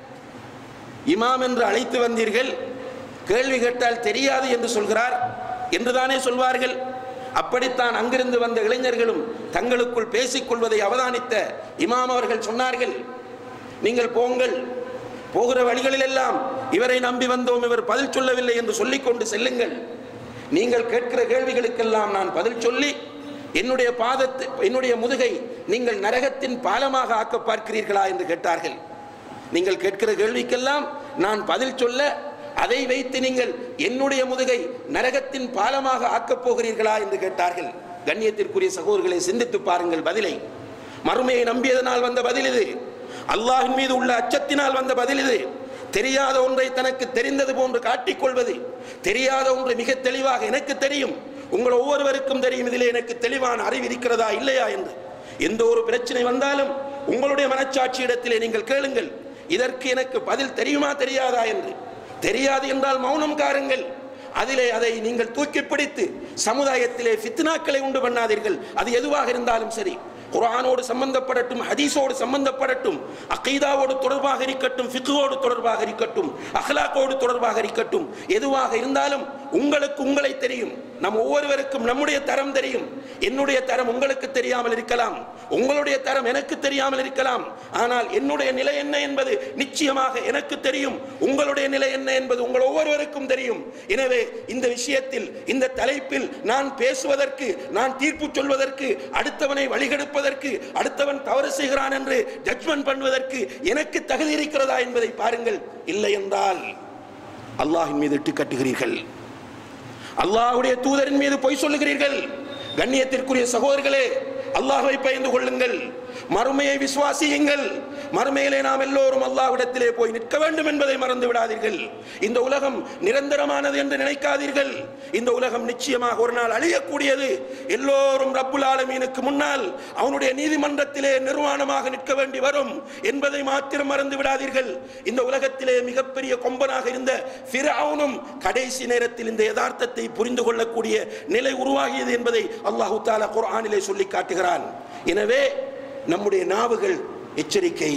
இமாம் என்று அழைத்து வந்தீர்கள் கேள்வி கேட்டால் தெரியாது என்று சொல்கிறார் என்றுதானே சொல்வார்கள் அப்படித்தான் அங்கிருந்து வந்த இளைஞர்களும் தங்களுக்குள் பேசிக்கொள்வதை அவதானித்த இமாம் அவர்கள் சொன்னார்கள் நீங்கள் போங்கள் போகிற வழிகளிலெல்லாம் இவரை நம்பி வந்தோம் இவர் பதில் சொல்லவில்லை என்று சொல்லிக்கொண்டு செல்லுங்கள் நீங்கள் கேட்கிற கேள்விகளுக்கெல்லாம் நான் பதில் சொல்லி என்னுடைய பாதத்தை என்னுடைய முதுகை நீங்கள் நரகத்தின் பாலமாக ஆக்க பார்க்கிறீர்களா என்று கேட்டார்கள் நீங்கள் கேட்கிற கேள்விக்கெல்லாம் நான் பதில் சொல்ல அதை வைத்து நீங்கள் என்னுடைய முதுகை நரகத்தின் பாலமாக ஆக்கப் போகிறீர்களா என்று கேட்டார்கள் கண்ணியத்திற்குரிய சகோதரர்களை சிந்தித்து பாருங்கள் பதிலை மறுமையை நம்பியதனால் வந்த பதில் இது அல்லாஹின் மீது உள்ள அச்சத்தினால் வந்த பதில் இது தெரியாத ஒன்றை தனக்கு தெரிந்தது போன்று காட்டிக்கொள்வது தெரியாத ஒன்று மிக தெளிவாக எனக்கு தெரியும் உங்கள் ஒவ்வொருவருக்கும் தெரியும் இதிலே எனக்கு தெளிவான அறிவு இருக்கிறதா இல்லையா என்று எந்த ஒரு பிரச்சனை வந்தாலும் உங்களுடைய மனச்சாட்சி இடத்திலே நீங்கள் கேளுங்கள் இதற்கு எனக்கு பதில் தெரியுமா தெரியாதா என்று தெரியாது என்றால் மௌனம் காருங்கள் அதிலே அதை நீங்கள் தூக்கி பிடித்து சமுதாயத்திலே ஃபித்னாக்களை உண்டு பண்ணாதீர்கள் அது எதுவாக இருந்தாலும் சரி குர்ஆனோடு சம்பந்தப்படட்டும் ஹதீஸோடு சம்பந்தப்படட்டும் அகீதாவோடு தொடர்பாக இருக்கட்டும் ஃபிக்ஹோடு தொடர்பாக இருக்கட்டும் அஹ்லாக்கோடு தொடர்பாக இருக்கட்டும் எதுவாக இருந்தாலும் உங்களுக்கு உங்களை தெரியும் நம் ஒவ்வொருவருக்கும் நம்முடைய தரம் தெரியும் என்னுடைய தரம் உங்களுக்கு தெரியாமல் இருக்கலாம் உங்களுடைய தரம் எனக்கு தெரியாமல் இருக்கலாம் ஆனால் என்னுடைய நிலை என்ன என்பது நிச்சயமாக எனக்கு தெரியும் உங்களுடைய நிலை என்ன என்பது உங்கள் ஒவ்வொருவருக்கும் தெரியும் எனவே இந்த விஷயத்தில் இந்த தலைப்பில் நான் பேசுவதற்கு நான் தீர்ப்பு சொல்வதற்கு அடுத்தவனை வழிகெடுப்பதற்கு அடுத்தவன் தவறு செய்கிறான் என்று ஜட்ஜ்மெண்ட் பண்ணுவதற்கு எனக்கு தகுதி இருக்கிறதா என்பதை பாருங்கள் இல்லை என்றால் அல்லாஹின் மீது இட்டு கட்டுகிறீர்கள் அல்லாஹ்வுடைய தூதரின் மீது பொய் சொல்லுகிறீர்கள் கண்ணியத்திற்குரிய சகோதரர்களே அல்லாஹ்வை பயந்து கொள்ளுங்கள் மறுமையை விசுவாசியுங்கள் மறுமையிலே நாம் எல்லோரும் அல்லாஹ்விடத்திலே போய் நிற்க வேண்டும் என்பதை மறந்து விடாதீர்கள் இந்த உலகம் நிரந்தரமானது என்று நினைக்காதீர்கள் இந்த உலகம் நிச்சயமாக ஒரு நாள் அழியக்கூடியது எல்லோரும் ரப்புல் ஆலமீனுக்கு முன்னால் அவனுடைய நீதிமன்றத்திலே நிர்வாணமாக நிற்க வேண்டி வரும் என்பதை மாத்திரம் மறந்து விடாதீர்கள் இந்த உலகத்திலே மிகப்பெரிய கொம்பனாக இருந்த ஃபிரௌனும் கடைசி நேரத்தில் இந்த யதார்த்தத்தை புரிந்து கொள்ளக்கூடிய நிலை உருவாகியது என்பதை அல்லாஹு தாலா குர்ஆனிலே சொல்லி காட்டுகிறான் எனவே நம்முடைய நாவுகள் எச்சரிக்கை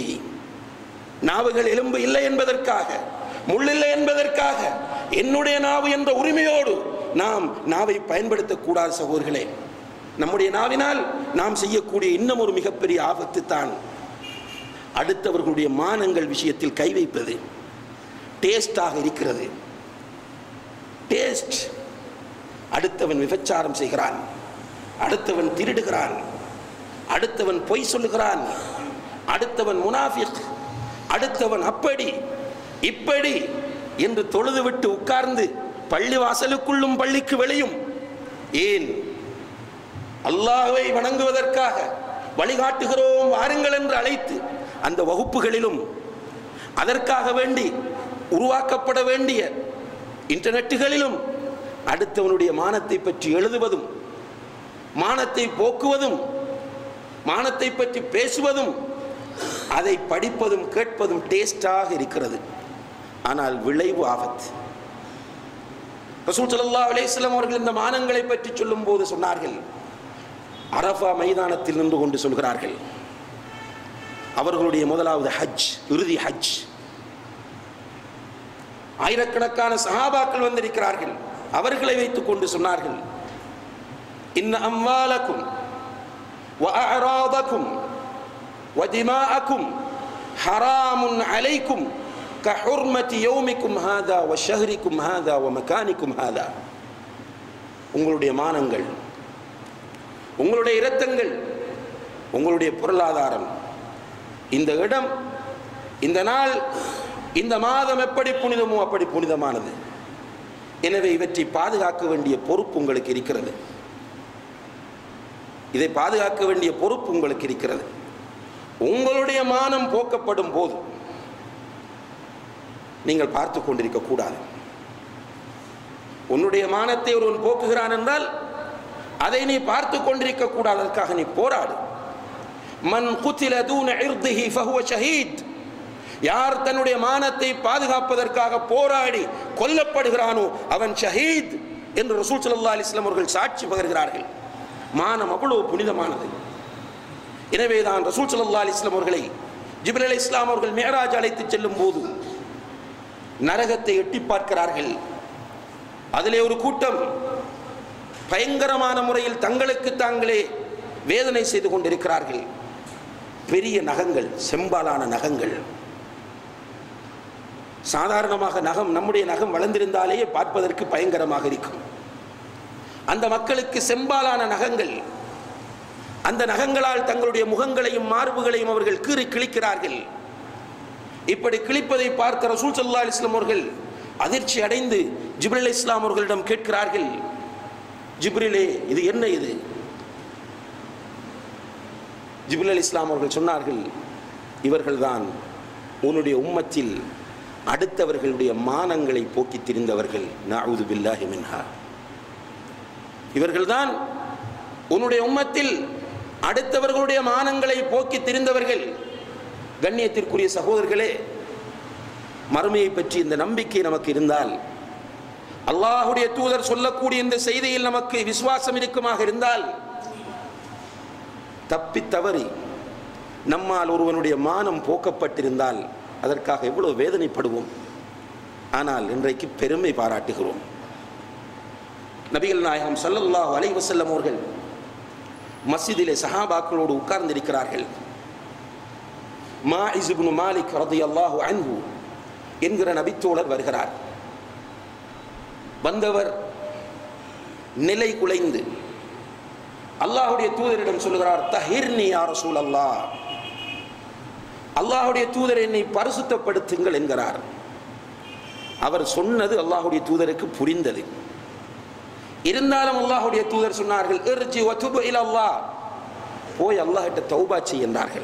நாவுகள் எலும்பு இல்லை என்பதற்காக முள்ளில்லை என்பதற்காக என்னுடைய நாவு என்ற உரிமையோடு நாம் நாவை பயன்படுத்தக்கூடாது சகோதரர்களே நம்முடைய நாவினால் நாம் செய்யக்கூடிய இன்னும் ஒரு மிகப்பெரிய ஆபத்து தான் அடுத்தவர்களுடைய மானங்கள் விஷயத்தில் கை வைப்பது டேஸ்டாக இருக்கிறது டேஸ்ட் அடுத்தவன் விபச்சாரம் செய்கிறான் அடுத்தவன் திருடுகிறான் அடுத்தவன் பொய் சொல்லுகிறான் அடுத்தவன் முனாஃபிக் அடுத்தவன் அப்படி இப்படி என்று தொழுதுவிட்டு உட்கார்ந்து பள்ளி வாசலுக்குள்ளும் பள்ளிக்கு வெளியும் ஏன் அல்லாஹ்வை வணங்குவதற்காக வழிகாட்டுகிறோம் வாருங்கள் என்று அழைத்து அந்த வகுப்புகளிலும் அதற்காக வேண்டி உருவாக்கப்பட வேண்டிய இன்டர்நெட்டுகளிலும் அடுத்தவனுடைய மானத்தை பற்றி எழுதுவதும் மானத்தை போக்குவதும் மானத்தை பற்றி பேசுவதும் அதை படிப்பதும் கேட்பதும் டேஸ்டாக இருக்கிறது ஆனால் விளைவு ஆபத்து ரசூல் ஸல்லல்லாஹு அலைஹி வஸல்லம் அவர்கள் இந்த மானங்களை பற்றி சொல்லும்போது சொன்னார்கள் அரஃபா மைதானத்தில் நின்று கொண்டு சொல்கிறார்கள் அவர்களுடைய முதலாவது ஹஜ் இறுதி ஹஜ் ஆயிரக்கணக்கான சஹாபாக்கள் வந்திருக்கிறார்கள் அவர்களை வைத்துக் கொண்டு சொன்னார்கள் இன்ன அம்வாலக்கும் وأعراضكم ودماءكم حرام عليكم كحرمة يومكم هذا وشهركم هذا ومكانكم هذا உங்களுடைய மானங்கள் உங்களுடைய இரத்தங்கள் உங்களுடைய பொருளாதாரம் இந்த இடம் இந்த நாள் இந்த மாதம் எப்படி புனிதமோ அப்படி புனிதமானது எனவே இவற்றை பாதுகாக்க வேண்டிய பொறுப்பு உங்களுக்கு இருக்கிறது இதை பாதுகாக்க வேண்டிய பொறுப்பு உங்களுக்கு இருக்கிறது உங்களுடைய மானம் போக்கப்படும் போது நீங்கள் பார்த்து கொண்டிருக்க கூடாது உன்னுடைய மானத்தை ஒருவன் போக்குகிறான் என்றால் அதை நீ பார்த்து கொண்டிருக்க கூடாது அதற்காக நீ போராடு மன் குத்தில தூன இர்திஹி ஃபஹுவ ஷஹீத் யார் தன்னுடைய மானத்தை பாதுகாப்பதற்காக போராடி கொல்லப்படுகிறானோ அவன் ஷஹீத் என்று ரசூல் ஸல்லல்லாஹு அலைஹி வஸல்லம் அவர்கள் சாட்சி பகர்கிறார்கள் மானம் அவ்வளவு புனிதமானது எனவே தான் ரசூல் ஸல்லல்லாஹு அலைஹி வஸல்லம் அவர்களை ஜிப்ரீல் அலைஹிஸ் இஸ்லாம் அவர்கள் மேராஜ் அழைத்து செல்லும் போது நரகத்தை எட்டி பார்க்கிறார்கள் அதிலே ஒரு கூட்டம் பயங்கரமான முறையில் தங்களுக்கு தாங்களே வேதனை செய்து கொண்டிருக்கிறார்கள் பெரிய நகங்கள் செம்பாலான நகங்கள் சாதாரணமாக நகம் நம்முடைய நகம் வளர்ந்திருந்தாலேயே பார்ப்பதற்கு பயங்கரமாக இருக்கும் அந்த மக்களுக்கு செம்பாலான நகங்கள் அந்த நகங்களால் தங்களுடைய முகங்களையும் மார்புகளையும் அவர்கள் கீறி கிழிக்கிறார்கள் இப்படி கிழிப்பதை பார்த்த ரசூல் சல்லா அலிஸ்லாம் அவர்கள் அதிர்ச்சி அடைந்து ஜிப்ரில் இஸ்லாம் அவர்களிடம் கேட்கிறார்கள் ஜிப்ரிலே இது என்ன இது ஜிப்ரில் அலி இஸ்லாம் அவர்கள் சொன்னார்கள் இவர்கள்தான் உன்னுடைய உம்மத்தில் அடுத்தவர்களுடைய மானங்களை போக்கித் திரிந்தவர்கள் நஅூது பில்லாஹி மின்ஹா இவர்கள்தான் உன்னுடைய உம்மத்தில் அடுத்தவர்களுடைய மானங்களை போக்கி திரிந்தவர்கள் கண்ணியத்திற்குரிய சகோதரர்களே மறுமையை பற்றி இந்த நம்பிக்கை நமக்கு இருந்தால் அல்லாஹுடைய தூதர் சொல்லக்கூடிய இந்த செய்தியில் நமக்கு விசுவாசம் இருக்குமாக இருந்தால் தப்பி தவறி நம்மால் ஒருவனுடைய மானம் போக்கப்பட்டிருந்தால் அதற்காக எவ்வளவு வேதனைப்படுவோம் ஆனால் இன்றைக்கு பெருமை பாராட்டுகிறோம் நபிகள் நாயகம் ஸல்லல்லாஹு அலைஹி வஸல்லம் அவர்கள் மஸ்ஜிதிலே சஹாபாக்களோடு உட்கார்ந்திருக்கிறார்கள் மாஇஸ் இப்னு மாலிக் ரலியல்லாஹு அன்ஹு என்கிற நபித்தோழர் வருகிறார் வந்தவர் நிலை குலைந்து அல்லாஹ்வுடைய தூதரிடம் சொல்கிறார் தஹிர்னி யா ரசூலல்லாஹ் அல்லாஹ்வுடைய தூதர் என்னை பரிசுத்தப்படுத்துங்கள் என்கிறார் அவர் சொன்னது அல்லாஹ்வுடைய தூதருக்கு புரிந்தது இருந்தாலும் அல்லாஹ்வுடைய தூதர் சொன்னார்கள் இர்ஜி வதுபு இலல்லாஹ் போய் அல்லாஹ்கிட்ட தௌபா செய் என்றார்கள்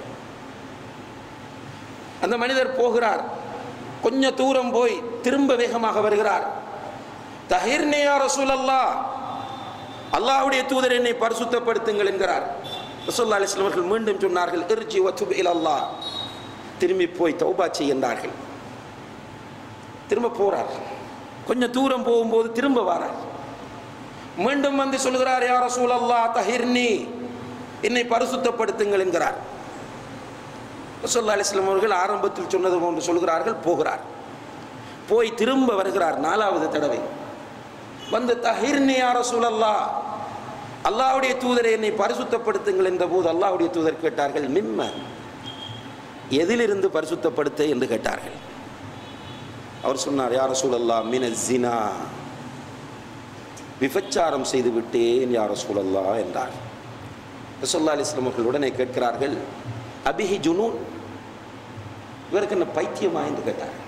அந்த மனிதர் போகிறார் கொஞ்ச தூரம் போய் திரும்ப வேகமாக வருகிறார் தஹிர்னே யா ரசூலல்லாஹ் அல்லாஹ்வுடைய தூதர் என்னை பரிசுத்தப்படுத்துங்கள் என்கிறார் ரசூல்லா அலிஸ்லாம் அவர்கள் மீண்டும் சொன்னார்கள் இர்ஜி வதுபு இலல்லாஹ் திரும்பி போய் தௌபா செய் என்றார்கள் திரும்ப போறார் கொஞ்சம் தூரம் போகும்போது திரும்ப வாரார் மீண்டும் வந்து சொல்கிறார் யார் ரசூல் அல்லா தஹிர்னி என்னை பரிசுத்தப்படுத்துங்கள் என்கிறார் ரசூல்லா அலிஸ்லாம் அவர்கள் ஆரம்பத்தில் சொன்னது போன்று சொல்கிறார்கள் போகிறார் போய் திரும்ப வருகிறார் நாலாவது தடவை வந்து தஹிர்னி யார் ரசூல் அல்லா அல்லாவுடைய தூதரை என்னை பரிசுத்தப்படுத்துங்கள் என்ற போது அல்லாவுடைய தூதர் கேட்டார்கள் மிம்ம எதிலிருந்து பரிசுத்தப்படுத்த என்று கேட்டார்கள் அவர் சொன்னார் யார் ரசூல் அல்லா மின ஜினா விபச்சாரம் செய்து விட்டேன் யார் ரசூலல்லா என்றார் ரசூல்லா அலிஸ்லாம் அவர்கள் உடனே கேட்கிறார்கள் அபிஹி ஜுனூன் இவருக்கு என்ன பைத்தியமா என்று கேட்டார்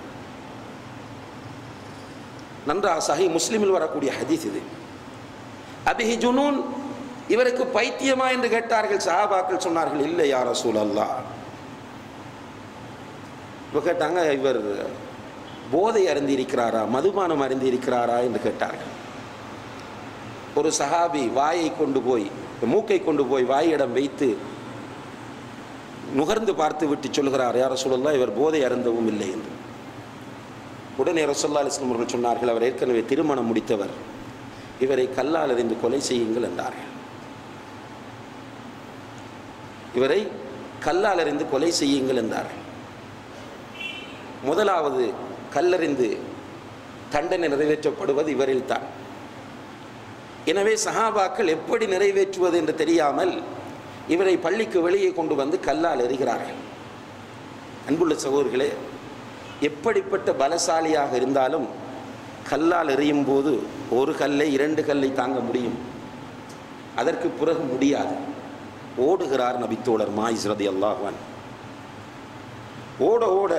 நன்றாக சஹி முஸ்லிமில் வரக்கூடிய ஹதீஸ் இது அபிஹி ஜுனூன் இவருக்கு பைத்தியமா என்று கேட்டார்கள் சஹாபாக்கள் சொன்னார்கள் இல்லை யார் ரசூல் அல்லா இப்போ கேட்டாங்க இவர் போதை அருந்தி இருக்கிறாரா மதுபானம் அருந்தி இருக்கிறாரா என்று கேட்டார்கள் ஒரு சஹாபி வாயை கொண்டு போய் மூக்கை கொண்டு போய் வாயிடம் வைத்து நுகர்ந்து பார்த்து விட்டு சொல்கிறார் யார் சொல்லலாம் இவர் போதை அருந்தவும் இல்லை என்று உடனே ரசல்லா அலிஸ்லாம் அவர்கள் சொன்னார்கள் அவர் ஏற்கனவே திருமணம் முடித்தவர் இவரை கல்லால் எறிந்து கொலை செய்யுங்கள் என்றார்கள் இவரை கல்லால் எறிந்து கொலை செய்யுங்கள் என்றார்கள் முதலாவது கல்லறிந்து தண்டனை நிறைவேற்றப்படுவது இவரில் தான் எனவே சஹாபாக்கள் எப்படி நிறைவேற்றுவது என்று தெரியாமல் இவரை பள்ளிக்கு வெளியே கொண்டு வந்து கல்லால் எறிகிறார்கள் அன்புள்ள சகோதரர்களே எப்படிப்பட்ட பலசாலியாக இருந்தாலும் கல்லால் எறியும் போது ஒரு கல்லை இரண்டு கல்லை தாங்க முடியும் அதற்கு பிறகு முடியாது ஓடுகிறார் நபித்தோழர் மாயிஸ் ரதி அல்லாஹ்வான் ஓட ஓட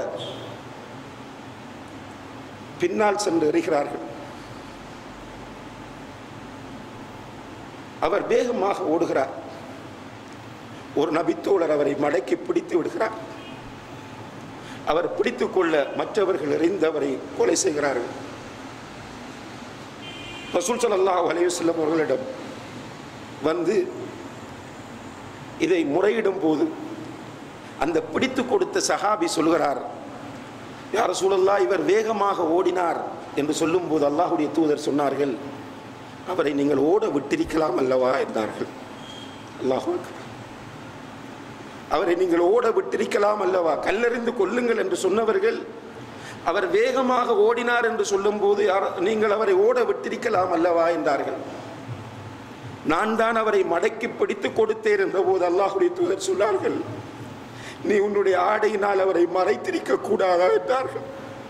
பின்னால் சென்று எறிகிறார்கள் அவர் வேகமாக ஓடுகிறார் ஒரு நபித்தோழர் அவரை மடக்கி பிடித்து விடுகிறார் அவர் பிடித்துக் கொள்ள மற்றவர்கள் எறிந்து அவரை கொலை செய்கிறார்கள் ரசூல் ஸல்லல்லாஹு அலைஹி வஸல்லம் அவர்களிடம் வந்து இதை முறையிடும் போது அந்த பிடித்து கொடுத்த சஹாபி சொல்கிறார் யார் சூழல்லா இவர் வேகமாக ஓடினார் என்று சொல்லும்போது அல்லாஹுடைய தூதர் சொன்னார்கள் அவரை நீங்கள் ஓட விட்டிருக்கலாம் அல்லவா என்றார்கள் அல்லாஹு அவரை நீங்கள் ஓட விட்டிருக்கலாம் அல்லவா கல்லறிந்து கொல்லுங்கள் என்று சொன்னவர்கள் அவர் வேகமாக ஓடினார் என்று சொல்லும்போது யார் நீங்கள் அவரை ஓட விட்டிருக்கலாம் அல்லவா என்றார்கள் நான் தான் அவரை மடக்கி பிடித்து கொடுத்தேன் என்றபோது அல்லாஹுடைய தூதர் சொன்னார்கள் நீ உன்னுடைய ஆடையினால் அவரை மறைத்திருக்க கூடாதா என்றார்கள்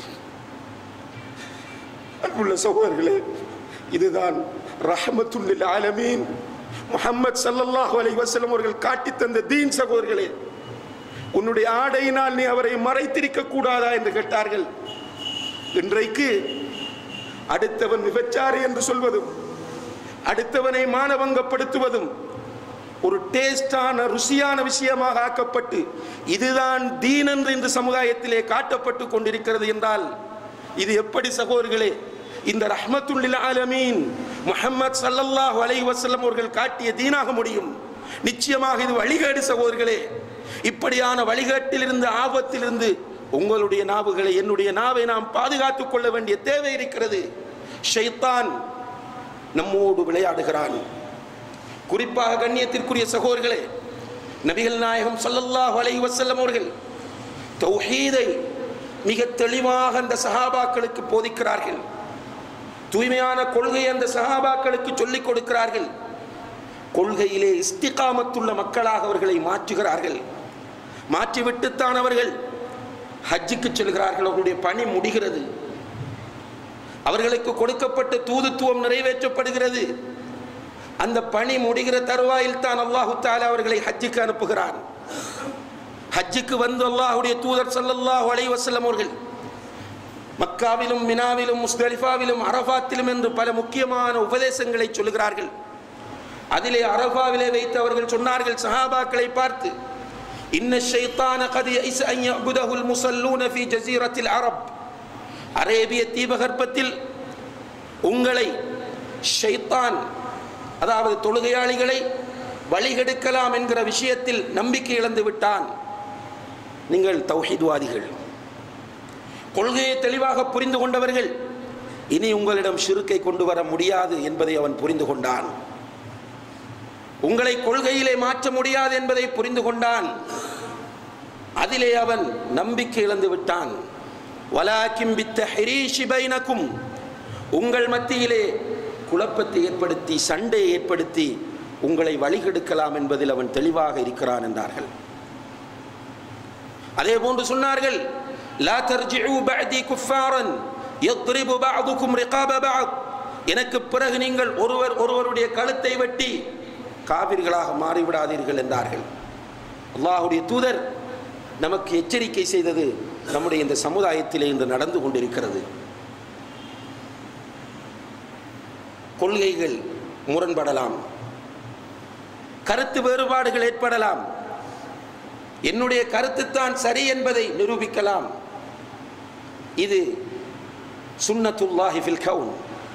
அன்புள்ள சகோதரர்களே இதுதான் ரஹமத்துல்லில் ஆலமீன் முஹம்மத் ஸல்லல்லாஹு அலைஹி வஸல்லம் அவர்கள் காட்டி தந்த தீன் சகோதரர்களே உன்னுடைய ஆடையினால் நீ அவரை மறைத்திருக்க கூடாதா என்று கேட்டார்கள் இன்றைக்கு அடுத்தவன் விபச்சாரி என்று சொல்வதும் அடுத்தவனை மானவங்கப்படுத்துவதும் ஒரு டேஸ்டான ருசியான விஷயமாக ஆக்கப்பட்டு இதுதான் தீன் என்று இந்த சமுதாயத்திலே காட்டப்பட்டு கொண்டிருக்கிறது என்றால் இது எப்படி சகோதரர்களே இந்த ரஹ்மத்துல்லில் ஆலமீன் முஹம்மத் ஸல்லல்லாஹு அலைஹி வஸல்லம் அவர்கள் காட்டிய தீனாக முடியும் நிச்சயமாக இது வழிகேடு சகோதரர்களே இப்படியான வழிகாட்டிலிருந்து ஆபத்திலிருந்து உங்களுடைய நாவுகளை என்னுடைய நாவை நாம் பாதுகாத்துக் கொள்ள வேண்டிய தேவை இருக்கிறது ஷைத்தான் நம்மோடு விளையாடுகிறான் குறிப்பாக கண்ணியத்திற்குரிய சகோதரர்களே நபிகள் நாயகம் ஸல்லல்லாஹு அலைஹி வஸல்லம் அவர்கள் தௌஹீதை மிக தெளிவாக அந்த சஹாபாக்களுக்கு போதிக்கிறார்கள் தூய்மையான கொள்கை அந்த சஹாபாக்களுக்கு சொல்லிக் கொடுக்கிறார்கள் கொள்கையிலே இஸ்திகாமத்துள்ள மக்களாக அவர்களை மாற்றுகிறார்கள் மாற்றிவிட்டுத்தான் அவர்கள் ஹஜ்ஜுக்கு செல்கிறார்கள் அவர்களுடைய பணி முடிகிறது அவர்களுக்கு கொடுக்கப்பட்ட தூதுத்துவம் நிறைவேற்றப்படுகிறது அந்த பணி முடிகிற தருவாயில் தான் அல்லாஹு தாலா அவர்களை ஹஜ்ஜுக்கு அனுப்புகிறான் ஹஜ்ஜுக்கு வந்து அல்லாஹுடைய தூதர் ஸல்லல்லாஹு அலைஹி வஸல்லம் அவர்கள் மக்காவிலும் மினாவிலும் முஸ்தலிஃபாவிலும் அரஃபாத்திலும் என்று பல முக்கியமான உபதேசங்களை சொல்லுகிறார்கள் அதிலே அரஃபாவிலே வைத்து அவர்கள் சொன்னார்கள் சஹாபாக்களை பார்த்து இன்ன ஷைத்தான கதி ஐஸ் அன் யஅபுதஹுல் முஸல்லூன ஃபீ ஜஸீரத்தில் அரப் அரேபிய தீபகற்பத்தில் உங்களை ஷைத்தான் அதாவது தொழுகையாளிகளை வழிகெடுக்கலாம் என்கிற விஷயத்தில் நம்பிக்கை இழந்து விட்டான் நீங்கள் தௌஹீத்வாதிகள் கொள்கையை தெளிவாக புரிந்து கொண்டவர்கள் இனி உங்களிடம் ஷிருக்கை கொண்டு வர முடியாது என்பதை அவன் புரிந்து கொண்டான் உங்களை கொள்கையிலே மாற்ற முடியாது என்பதை புரிந்து கொண்டான் அதிலே அவன் நம்பிக்கை இழந்து விட்டான் வலாக்கிம் பித்த ஹிரீஷி பைனக்கும் உங்கள் மத்தியிலே குழப்பத்தை ஏற்படுத்தி சண்டையை ஏற்படுத்தி உங்களை வழிகெடுக்கலாம் என்பதில் அவன் தெளிவாக இருக்கிறான் என்றார்கள் அதே போன்று சொன்னார்கள் லா தர்ஜிஉ பஅதி குஃபாரன் يضرب بعضكم رقاب بعض எனக்கு பிறகு நீங்கள் ஒருவர் ஒருவருடைய கழுத்தை வெட்டி காவிர்களாக மாறிவிடாதீர்கள் என்றார்கள் அல்லாஹுடைய தூதர் நமக்கு எச்சரிக்கை செய்தது நம்முடைய இந்த சமுதாயத்திலே இன்று நடந்து கொண்டிருக்கிறது கொள்கைகள் முரண்படலாம் கருத்து வேறுபாடுகள் ஏற்படலாம் என்னுடைய கருத்துத்தான் சரி என்பதை நிரூபிக்கலாம் இது சுன்னத்துல்லாஹி ஃபில் கவுன்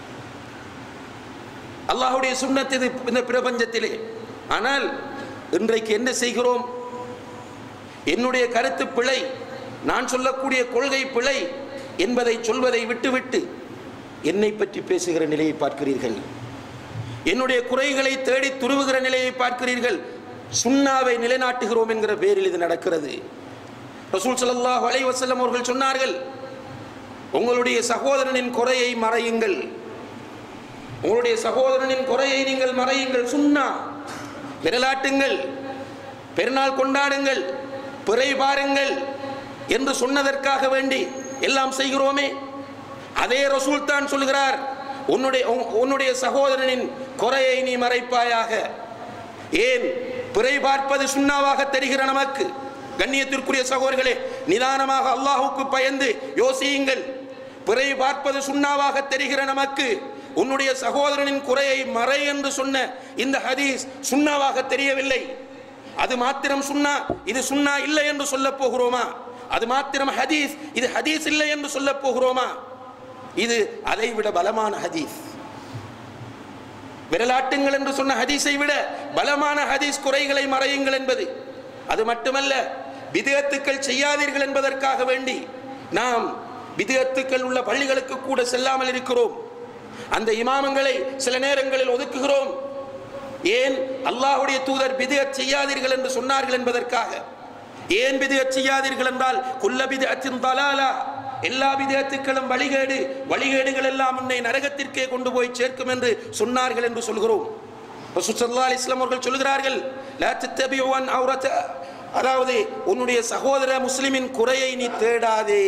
அல்லாஹுடைய சுன்னத் இது இந்த பிரபஞ்சத்திலே ஆனால் இன்றைக்கு என்ன செய்கிறோம் என்னுடைய கருத்து பிழை நான் சொல்லக்கூடிய கொள்கை பிழை என்பதை சொல்வதை விட்டுவிட்டு என்னை பற்றி பேசுகிற நிலையை பார்க்கிறீர்கள் என்னுடைய குறைகளை தேடி துருவுகிற நிலையை பார்க்கிறீர்கள் சுண்ணாவை நிலைநாட்டுகிறோம் என்கிற பேரில் இது நடக்கிறது ரசூல் ஸல்லல்லாஹு அலைஹி வஸல்லம் அவர்கள் சொன்னார்கள் உங்களுடைய சகோதரனின் குறையை மறையுங்கள் உங்களுடைய சகோதரனின் குறையை நீங்கள் மறையுங்கள் சுண்ணா விரலாட்டுங்கள் பெருநாள் கொண்டாடுங்கள் பிறை பாருங்கள் என்று சொன்னதற்காக வேண்டி எல்லாம் செய்கிறோமே அதே ரசூல் தான் சொல்கிறார் உன்னுடைய உன்- உன்னுடைய சகோதரனின் குறையை நீ மறைப்பாயாக ஏன் பிறை பார்ப்பது சுண்ணாவாக தெரிகிற நமக்கு கண்ணியத்திற்குரிய சகோதரர்களே நிதானமாக அல்லாஹுக்கு பயந்து யோசியுங்கள் பிறை பார்ப்பது சுண்ணாவாக தெரிகிற நமக்கு உன்னுடைய சகோதரனின் குறையை மறை என்று சொன்ன இந்த ஹதீஸ் சுண்ணாவாக தெரியவில்லை அது மாத்திரம் சுண்ணா இது சுண்ணா இல்லை என்று சொல்ல போகிறோமா அது மாத்திரம் ஹதீஸ் இது ஹதீஸ் இல்லை என்று சொல்ல போகிறோமா இது அதை விட பலமான ஹதீஸ் விரலாட்டுங்கள் என்று சொன்ன ஹதீஸை விட பலமான ஹதீஸ் குறைகளை மறையுங்கள் என்பது அது மட்டுமல்ல விதத்துக்கள் செய்யாதீர்கள் என்பதற்காக வேண்டி நாம் விதத்துக்கள் உள்ள பள்ளிகளுக்கு கூட செல்லாமல் இருக்கிறோம் அந்த இமாமங்களை சில நேரங்களில் ஒதுக்குகிறோம் ஏன் அல்லாஹ்வுடைய தூதர் பிதஅத் செய்யாதீர்கள் என்று சொன்னார்கள் என்பதற்காக ஏன் பிதஅத் செய்யாதீர்கள் என்றால் குல்ல பிதஅத்தின் தலாலா எல்லா பிதஅத்துக்களும் வழிகேடு வழிகேடுகள் எல்லாம் உன்னை நரகத்திற்கே கொண்டு போய் சேர்க்கும் என்று சொன்னார்கள் என்று சொல்கிறோம் ரசூல் ஸல்லல்லாஹு அலைஹி வஸல்லம் அவர்கள் சொல்கிறார்கள் லா தத்தபிஉ அன் அவ்ரத அதாவது உன்னுடைய சகோதர முஸ்லிமின் குறையை நீ தேடாதே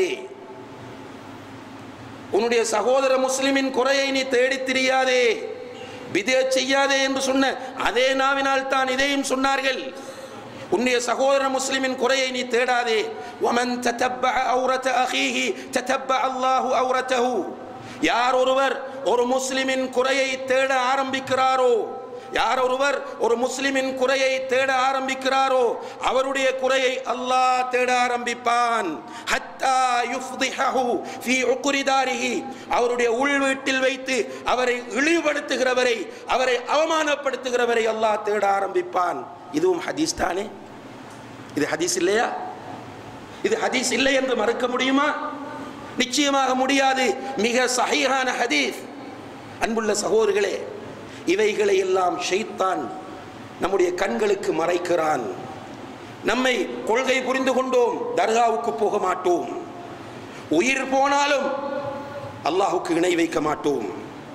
உன்னுடைய சகோதர முஸ்லிமின் குறையை நீ தேடித் திரியாதே பிதே செய்யாதே என்று சொன்ன அதே நாவினால் தான் இதையும் சொன்னார்கள் உன்னுடைய சகோதர முஸ்லிமின் குறையை நீ தேடாதே ومن تتبع عورة أخيه تتبع الله عورته யார் ஒருவர் ஒரு முஸ்லிமின் குறையை தேட ஆரம்பிக்கிறாரோ யார் ஒருவர் ஒரு முஸ்லிமின் குறையை தேட ஆரம்பிக்கிறாரோ அவருடைய குறையை அல்லாஹ் தேட ஆரம்பிப்பான் ஹத்தா யுஃப்திஹஹு ஃபீ உக்ரிதாரிஹி அவருடைய உள் வீட்டில் வைத்து அவரை இழிவுபடுத்துகிறவரை அவரை அவமானப்படுத்துகிறவரை அல்லாஹ் தேட ஆரம்பிப்பான் இதுவும் ஹதீஸ் தானே இது ஹதீஸ் இல்லையா இது ஹதீஸ் இல்லை என்று மறுக்க முடியுமா நிச்சயமாக முடியாது மிக சஹீஹான ஹதீஸ் அன்புள்ள சகோதரர்களே இவைகளை எல்லாம் ஷைத்தான் நம்முடைய கண்களுக்கு மறைக்கிறான் நம்மை கொள்கை புரிந்து கொண்டோம் தர்காவுக்கு போக மாட்டோம் உயிர் போனாலும் அல்லாஹுக்கு இணை வைக்க மாட்டோம்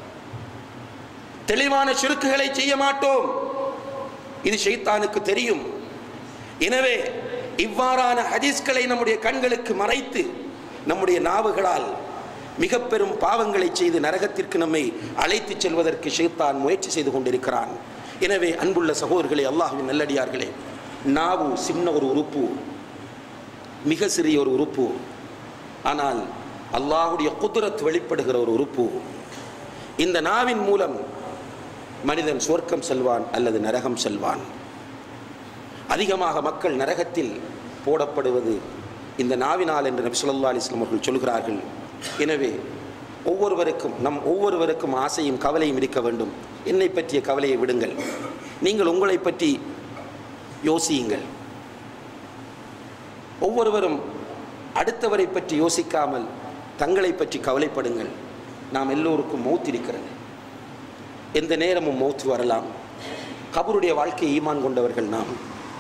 தெளிவான சிறுக்குகளை செய்ய மாட்டோம் இது ஷைத்தானுக்கு தெரியும் எனவே இவ்வாறான ஹதீஸ்களை நம்முடைய கண்களுக்கு மறைத்து நம்முடைய நாவுகளால் மிக பெரும் பாவங்களை செய்து நரகத்திற்கு நம்மை அழைத்துச் செல்வதற்கு ஷைத்தான் முயற்சி செய்து கொண்டிருக்கிறான் எனவே அன்புள்ள சகோதரர்களே அல்லாஹ்வின் நல்லடியார்களே நாவு சின்ன ஒரு உறுப்பு மிக சிறிய ஒரு உறுப்பு ஆனால் அல்லாஹ்வுடைய குதிரத் வெளிப்படுகிற ஒரு உறுப்பு இந்த நாவின் மூலம் மனிதன் சொர்க்கம் செல்வான் அல்லது நரகம் செல்வான் அதிகமாக மக்கள் நரகத்தில் போடப்படுவது இந்த நாவினால் என்று நபி ஸல்லல்லாஹு அலைஹி வஸல்லம் அவர்கள் சொல்கிறார்கள் எனவே ஒவ்வொருவருக்கும் நம் ஒவ்வொருவருக்கும் ஆசையும் கவலையும் இருக்க வேண்டும் என்னை பற்றிய கவலையை விடுங்கள் நீங்கள் உங்களை பற்றி யோசியுங்கள் ஒவ்வொருவரும் அடுத்தவரை பற்றி யோசிக்காமல் தங்களை பற்றி கவலைப்படுங்கள் நாம் எல்லோருக்கும் மௌத் இருக்கிறது எந்த நேரமும் மௌத் வரலாம் கபருடைய வாழ்க்கை ஈமான் கொண்டவர்கள் நாம்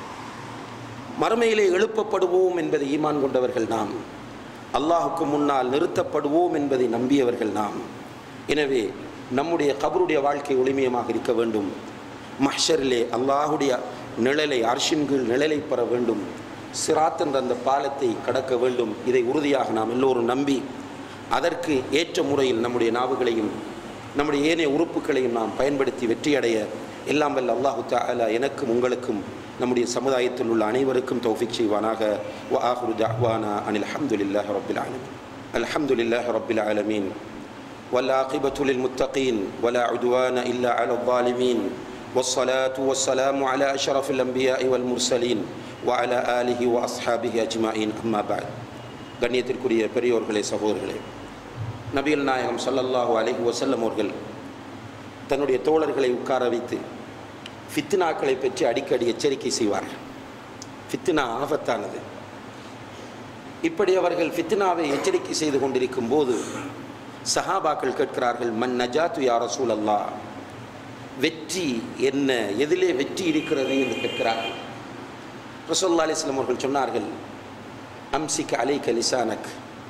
மறுமையிலே எழுப்பப்படுவோம் என்பதை ஈமான் கொண்டவர்கள் நாம் அல்லாஹுக்கு முன்னால் நிறுத்தப்படுவோம் என்பதை நம்பியவர்கள் நாம் எனவே நம்முடைய கபருடைய வாழ்க்கை ஒளிமயமாக இருக்க வேண்டும் மஹ்ஷரிலே அல்லாஹுடைய நிழலை அர்ஷின் கீழ் நிழலை பெற வேண்டும் சிராத் என்ற அந்த பாலத்தை கடக்க வேண்டும் இதை உறுதியாக நாம் எல்லோரும் நம்பி அதற்கு ஏற்ற முறையில் நம்முடைய நாவுகளையும் நம்முடைய ஏனைய உறுப்புகளையும் நாம் பயன்படுத்தி வெற்றியடைய எல்லாம் வல்ல அல்லாஹு தஆலா எனக்கும் உங்களுக்கும் நம்முடைய சமுதாயத்தில் உள்ள அனைவருக்கும் தௌஃபிக் செய்வானாக வ ஆஹிரு தஅவானா அனில் ஹம்துலில்லாஹி ரப்பில் ஆலமீன் அல்ஹம்துலில்லாஹி ரப்பில் ஆலமீன் والعاقبة للمتقين ولا عدوان إلا على الظالمين والصلاة والسلام على أشرف الأنبياء والمرسلين وعلى آله وأصحابه أجمعين أما بعد கண்ணியத்திற்குரிய பெரியோர்களே சகோதரர்களே நபிகள் நாயகம் ஸல்லல்லாஹு அலைஹி வஸல்லம் அவர்கள் தன்னுடைய தோழர்களை உட்கார வைத்து ஃபித்னாக்களை பற்றி அடிக்கடி எச்சரிக்கை செய்வார்கள் ஃபித்னா ஆபத்தானது இப்படி அவர்கள் ஃபித்னாவை எச்சரிக்கை செய்து கொண்டிருக்கும் போது சஹாபாக்கள் கேட்கிறார்கள் மன் நஜாத்து யா ரசூல் அல்லாஹ் வெற்றி என்ன எதிலே வெற்றி இருக்கிறது என்று கேட்கிறார்கள் ரசோல்லா அலிஸ்லாம் அவர்கள் சொன்னார்கள் அம்சிக் அலைக்க லிசானக்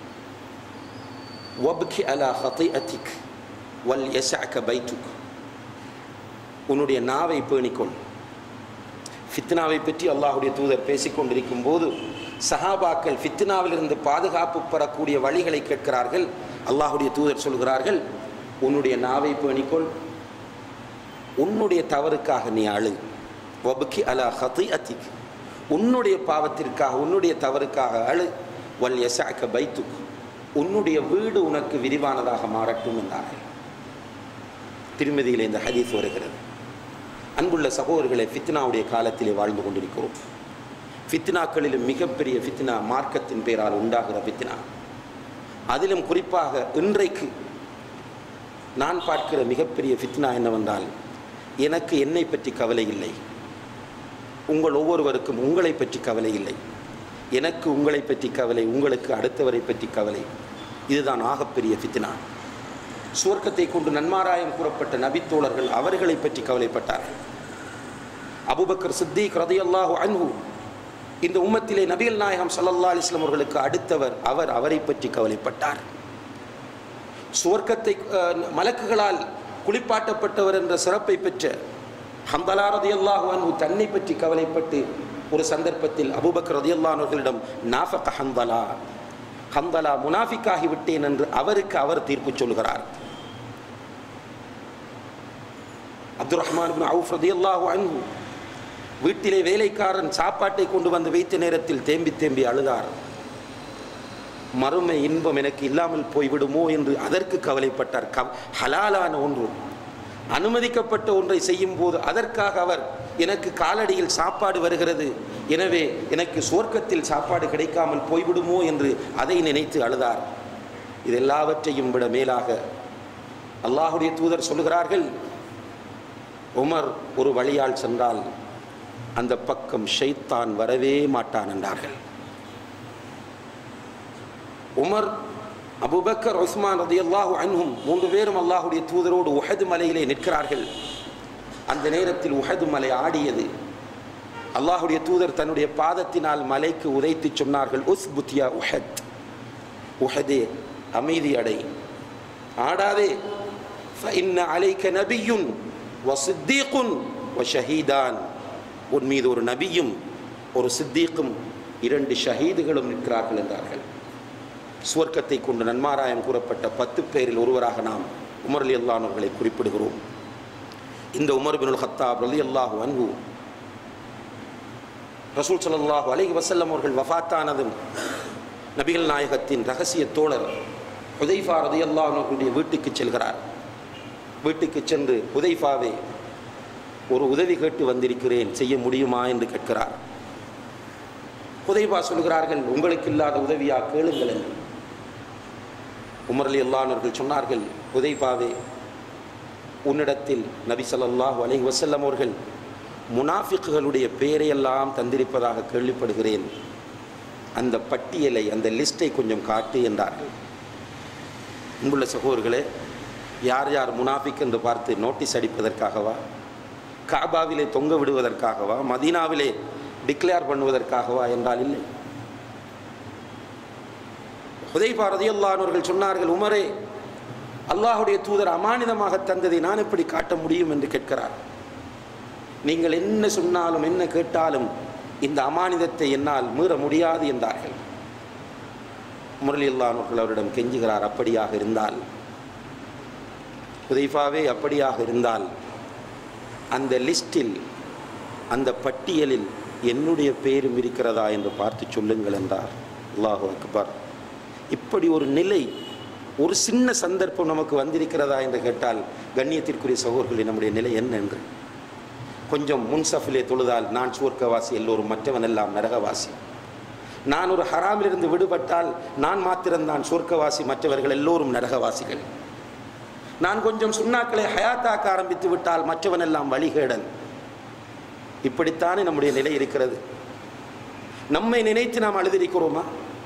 வப்கி அலா ஹத்திஅத்திக் வல் யசஅக பைத்துக் உன்னுடைய நாவை பேணிக்கொள் ஃபித்னாவை பற்றி அல்லாஹுடைய தூதர் பேசிக்கொண்டிருக்கும் போது சஹாபாக்கள் ஃபித்னாவிலிருந்து பாதுகாப்பு பெறக்கூடிய வழிகளை கேட்கிறார்கள் அல்லாஹுடைய தூதர் சொல்கிறார்கள் உன்னுடைய நாவை பேணிக்கொள் உன்னுடைய தவறுக்காக நீ அழு வபுக்கி அலா ஹத்தி அத்திக் உன்னுடைய பாவத்திற்காக உன்னுடைய தவறுக்காக அழு வல் யசாக்க பைத்துக் உன்னுடைய வீடு உனக்கு விரிவானதாக மாறட்டும் என்றார்கள் திருமதியில் இந்த ஹதீஸ் வருகிறது அன்புள்ள சகோதரர்களை ஃபித்னாவுடைய காலத்திலே வாழ்ந்து கொண்டிருக்கிறோம் ஃபித்னாக்களிலும் மிகப்பெரிய ஃபித்னா மார்க்கத்தின் பெயரால் உண்டாகிற ஃபித்னா அதிலும் குறிப்பாக இன்றைக்கு நான் பார்க்கிற மிகப்பெரிய ஃபித்னா என்னவென்றால் எனக்கு என்னை பற்றி கவலை இல்லை உங்கள் ஒவ்வொருவருக்கும் உங்களை பற்றி கவலை இல்லை எனக்கு உங்களை பற்றி கவலை உங்களுக்கு அடுத்தவரை பற்றி கவலை இதுதான் ஆகப்பெரிய ஃபித்னா சுவர்க்கத்தை கொண்டு நன்மாராயம் கூறப்பட்ட நபித்தோழர்கள் அவர்களை பற்றி கவலைப்பட்டார்கள் அபுபக்கர் சித்திக் ரதியல்லாஹு அன்ஹு இந்த உம்மத்திலே நபிகள் நாயகம் சல்லல்லா அலிஸ்லாம் அவர்களுக்கு அடுத்தவர் அவர் அவரை பற்றி கவலைப்பட்டார் சுவர்க்கத்தை அஹ், மலக்குகளால் குளிப்பாட்டப்பட்டவர் என்ற சிறப்பை பெற்ற ஹந்தலா ரதியல்லாஹு அன்ஹு தன்னை பற்றி கவலைப்பட்டு ஒரு சந்தர்ப்பத்தில் அபூபக்கர் ரதியல்லாஹு அவர்களிடம் நாஃபக ஹந்தலா ஹந்தலா முனாஃபிக்காகி விட்டேன் என்று அவருக்கு அவர் தீர்ப்பு சொல்கிறார் அப்துல் ரஹ்மான் பின் அவுஃப் ரதியல்லாஹு அன்ஹு வீட்டிலே வேலைக்காரன் சாப்பாட்டை கொண்டு வந்து வைத்த நேரத்தில் தேம்பி தேம்பி அழுதார் மறுமை இன்பம் எனக்கு இல்லாமல் போய்விடுமோ என்று அதற்கு கவலைப்பட்டார் கவ ஹலாலான ஒன்று அனுமதிக்கப்பட்ட ஒன்றை செய்யும் போது அதற்காக அவர் எனக்கு காலடியில் சாப்பாடு வருகிறது எனவே எனக்கு சுவர்க்கத்தில் சாப்பாடு கிடைக்காமல் போய்விடுமோ என்று அதை நினைத்து அழுதார் இது எல்லாவற்றையும் விட மேலாக அல்லாஹுடைய தூதர் சொல்கிறார்கள் உமர் ஒரு வழியால் சென்றால் அந்த பக்கம் ஷைத்தான் வரவே மாட்டான் என்றார்கள் உமர் அபுபக்கர் உஸ்மான் ரதியல்லாஹு அன்ஹும் மூன்று பேரும் அல்லாஹுடைய தூதரோடு உஹது மலையிலே நிற்கிறார்கள் அந்த நேரத்தில் உஹது மலை ஆடியது அல்லாஹுடைய தூதர் தன்னுடைய பாதத்தினால் மலைக்கு உதைத்து சொன்னார்கள் உஸ் புத்தியா உஹத் உஹதே அமைதி அடை ஆடாதே فإن عليك نبي وصديق وشهيدان உன் மீது ஒரு நபியும் ஒரு சித்தீக்கும் இரண்டு ஷஹீதுகளும் நிற்கிறார்கள் என்றார்கள் சுவர்க்கத்தை கொண்டு நன்மாராயம் கூறப்பட்ட பத்து பேரில் ஒருவராக நாம் உமர் அலி அல்லானவர்களை குறிப்பிடுகிறோம் இந்த உமர் பினுல் ஹத்தாப் அலி அல்லாஹு அன்பு ரசூல் ஸல்லல்லாஹு அலைஹி வஸல்லம் அவர்கள் வஃபாத்தானதும் நபிகள் நாயகத்தின் ரகசிய தோழர் ஹுதைஃபா ரதியல்லாஹு அவர்களுடைய வீட்டுக்கு செல்கிறார் வீட்டுக்கு சென்று ஹுதைஃபாவே ஒரு உதவி கேட்டு வந்திருக்கிறேன் செய்ய முடியுமா என்று கேட்கிறார் ஹுதைஃபா சொல்கிறார்கள் உங்களுக்கு இல்லாத உதவியா கேளுங்கள் என்று உமர் அலி அல்லானவர்கள் சொன்னார்கள் ஹுதைஃபாவே உன்னிடத்தில் நபி ஸல்லல்லாஹு அலைஹி வஸல்லம் அவர்கள் முனாஃபிக்குகளுடைய பெயரையெல்லாம் தந்திருப்பதாக கேள்விப்படுகிறேன் அந்த பட்டியலை அந்த லிஸ்ட்டை கொஞ்சம் காட்டு என்றார்கள் அன்புள்ள சகோதரர்களே யார் யார் முனாஃபிக் என்று பார்த்து நோட்டீஸ் அடிப்பதற்காகவா காபாவிலே தொங்க விடுவதற்காகவா மதீனாவிலே டிக்ளேர் பண்ணுவதற்காகவா என்றால் இல்லை ஹுதைஃபா ரதியல்லானவர்கள் சொன்னார்கள் உமரே அல்லாஹுடைய தூதர் அமானிதமாக தந்ததை நான் எப்படி காட்ட முடியும் என்று கேட்கிறார் நீங்கள் என்ன சொன்னாலும் என்ன கேட்டாலும் இந்த அமானிதத்தை என்னால் மீற முடியாது என்றார்கள் முரளி அல்லானவர்கள் அவரிடம் கெஞ்சுகிறார் அப்படியாக இருந்தால் ஹுதைஃபாவே அப்படியாக இருந்தால் அந்த லிஸ்டில் அந்த பட்டியலில் என்னுடைய பெயரும் இருக்கிறதா என்று பார்த்து சொல்லுங்கள் என்றார் அல்லாஹு அக்பர் இப்படி ஒரு நிலை ஒரு சின்ன சந்தர்ப்பம் நமக்கு வந்திருக்கிறதா என்று கேட்டால் கண்ணியத்திற்குரிய சகோதரர்களே நம்முடைய நிலை என்ன என்று கொஞ்சம் முன்சஃபிலே தொழுதால் நான் சுவர்க்கவாசி எல்லோரும் மற்றவன் எல்லாம் நரகவாசி நான் ஒரு ஹராமிலிருந்து விடுபட்டால் நான் மாத்திரம்தான் சுவர்க்கவாசி மற்றவர்கள் எல்லோரும் நரகவாசிகள் நான் கொஞ்சம் சுண்ணாக்களை ஹயாத்தாக்க ஆரம்பித்து விட்டால் மற்றவன் எல்லாம் வழிகேடன் இப்படித்தானே நம்முடைய நிலை இருக்கிறது நம்மை நினைத்து நாம் அழுதிருக்கிறோமா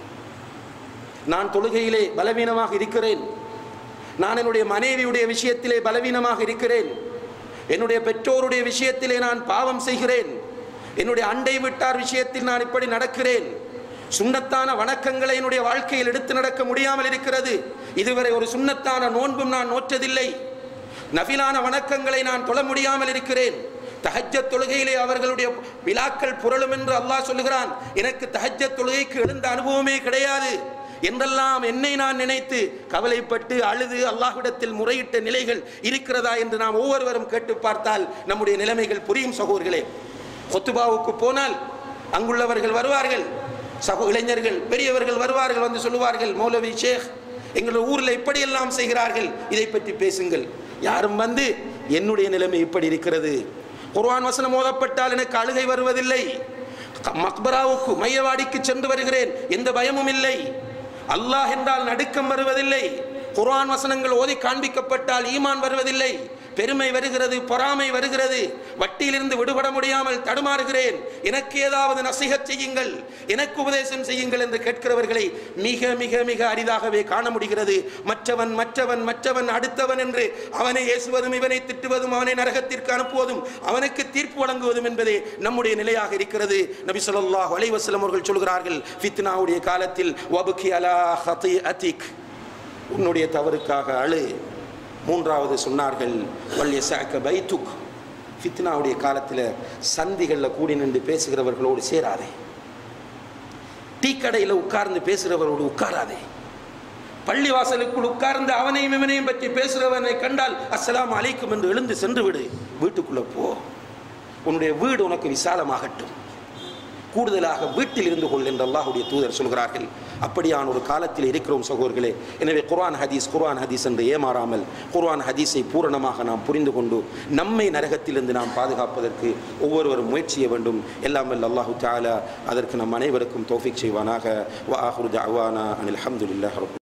நான் தொழுகையிலே பலவீனமாக இருக்கிறேன் நான் என்னுடைய மனைவியுடைய விஷயத்திலே பலவீனமாக இருக்கிறேன் என்னுடைய பெற்றோருடைய விஷயத்திலே நான் பாவம் செய்கிறேன் என்னுடைய அண்டை விட்டார் விஷயத்தில் நான் இப்படி நடக்கிறேன் சுண்ணத்தான வணக்கங்களை என்னுடைய வாழ்க்கையில் எடுத்து நடக்க முடியாமல் இருக்கிறது இதுவரை ஒரு சுண்ணத்தான நோன்பும் நான் நோற்றதில்லை நபிலான வணக்கங்களை நான் தொழ முடியாமல் இருக்கிறேன் தஹஜ்ஜத் தொழுகையிலே அவர்களுடைய விழாக்கள் புரளும் என்று அல்லாஹ் சொல்லுகிறான் எனக்கு தஹஜ்ஜத் தொழுகைக்கு எழுந்த அனுபவமே கிடையாது என்றெல்லாம் என்னை நான் நினைத்து கவலைப்பட்டு அழுது அல்லாஹ்விடத்தில் முறையிட்ட நிலைகள் இருக்கிறதா என்று நாம் ஒவ்வொருவரும் கேட்டு பார்த்தால் நம்முடைய நிலைமைகள் புரியும் சகோதர்களே கொத்துபாவுக்கு போனால் அங்குள்ளவர்கள் வருவார்கள் சகோ இளைஞர்கள் பெரியவர்கள் வருவார்கள் வந்து சொல்லுவார்கள் மௌலவி ஷேக் எங்களுடைய ஊரில் இப்படியெல்லாம் செய்கிறார்கள் இதை பற்றி பேசுங்கள் யாரும் வந்து என்னுடைய நிலைமை இப்படி இருக்கிறது குர்ஆன் வசனம் ஓதப்பட்டால் எனக்கு அழுகை வருவதில்லை மக்பராவுக்கு மையவாடிக்கு சென்று வருகிறேன் எந்த பயமும் இல்லை அல்லாஹ் என்றால் நடுக்கம் வருவதில்லை குர்ஆன் வசனங்கள் ஓதி காண்பிக்கப்பட்டால் ஈமான் வருவதில்லை பெருமை வருகிறது பொறாமை வருகிறது வட்டியிலிருந்து விடுபட முடியாமல் தடுமாறுகிறேன் எனக்கு ஏதாவது நசிகச் செய்யுங்கள் எனக்கு உபதேசம் செய்யுங்கள் என்று கேட்கிறவர்களை மிக மிக மிக அரிதாகவே காண முடிகிறது மற்றவன் மற்றவன் மற்றவன் அடுத்தவன் என்று அவனை ஏசுவதும் இவனை திட்டுவதும் அவனை நரகத்திற்கு அனுப்புவதும் அவனுக்கு தீர்ப்பு வழங்குவதும் என்பதே நம்முடைய நிலையாக இருக்கிறது நபி ஸல்லல்லாஹு அலைஹி வஸல்லம் அவர்கள் சொல்கிறார்கள் ஃபித்னாவுடைய காலத்தில் வபுகி அலா ஹதீஅதிக் உன்னுடைய தவறுக்காக அழு மூன்றாவது சொன்னார்கள் வல்ய சாக்க பைத்துக் ஃபித்னாவுடைய காலத்தில் சந்திகளில் கூடி நின்று பேசுகிறவர்களோடு சேராதே டீ கடையில் உட்கார்ந்து பேசுகிறவரோடு உட்காராதே பள்ளி வாசலுக்குள் உட்கார்ந்து அவனையும் இவனையும் பற்றி பேசுகிறவனை கண்டால் அஸ்ஸலாமு அலைக்கும் என்று எழுந்து சென்று விடு வீட்டுக்குள்ளே போ உன்னுடைய வீடு உனக்கு விசாலமாகட்டும் கூடுதலாக வீட்டில் இருந்து கொள் என்று அல்லாஹுடைய தூதர் சொல்கிறார்கள் அப்படியான ஒரு காலத்தில் இருக்கிறோம் சகோதர்களே எனவே குர்ஆன் ஹதீஸ் குர்ஆன் ஹதீஸ் என்று ஏமாறாமல் குர்ஆன் ஹதீஸை பூரணமாக நாம் புரிந்து கொண்டு நம்மை நரகத்திலிருந்து நாம் பாதுகாப்பதற்கு ஒவ்வொருவரும் முயற்சிய வேண்டும் எல்லாம் வல்ல அல்லாஹு தாலா அதற்கு நம் அனைவருக்கும் தௌஃபிக் செய்வானாக வ ஆஹுரு தஅவானா அனில் அல்ஹம்துலில்லாஹி ரப்பில்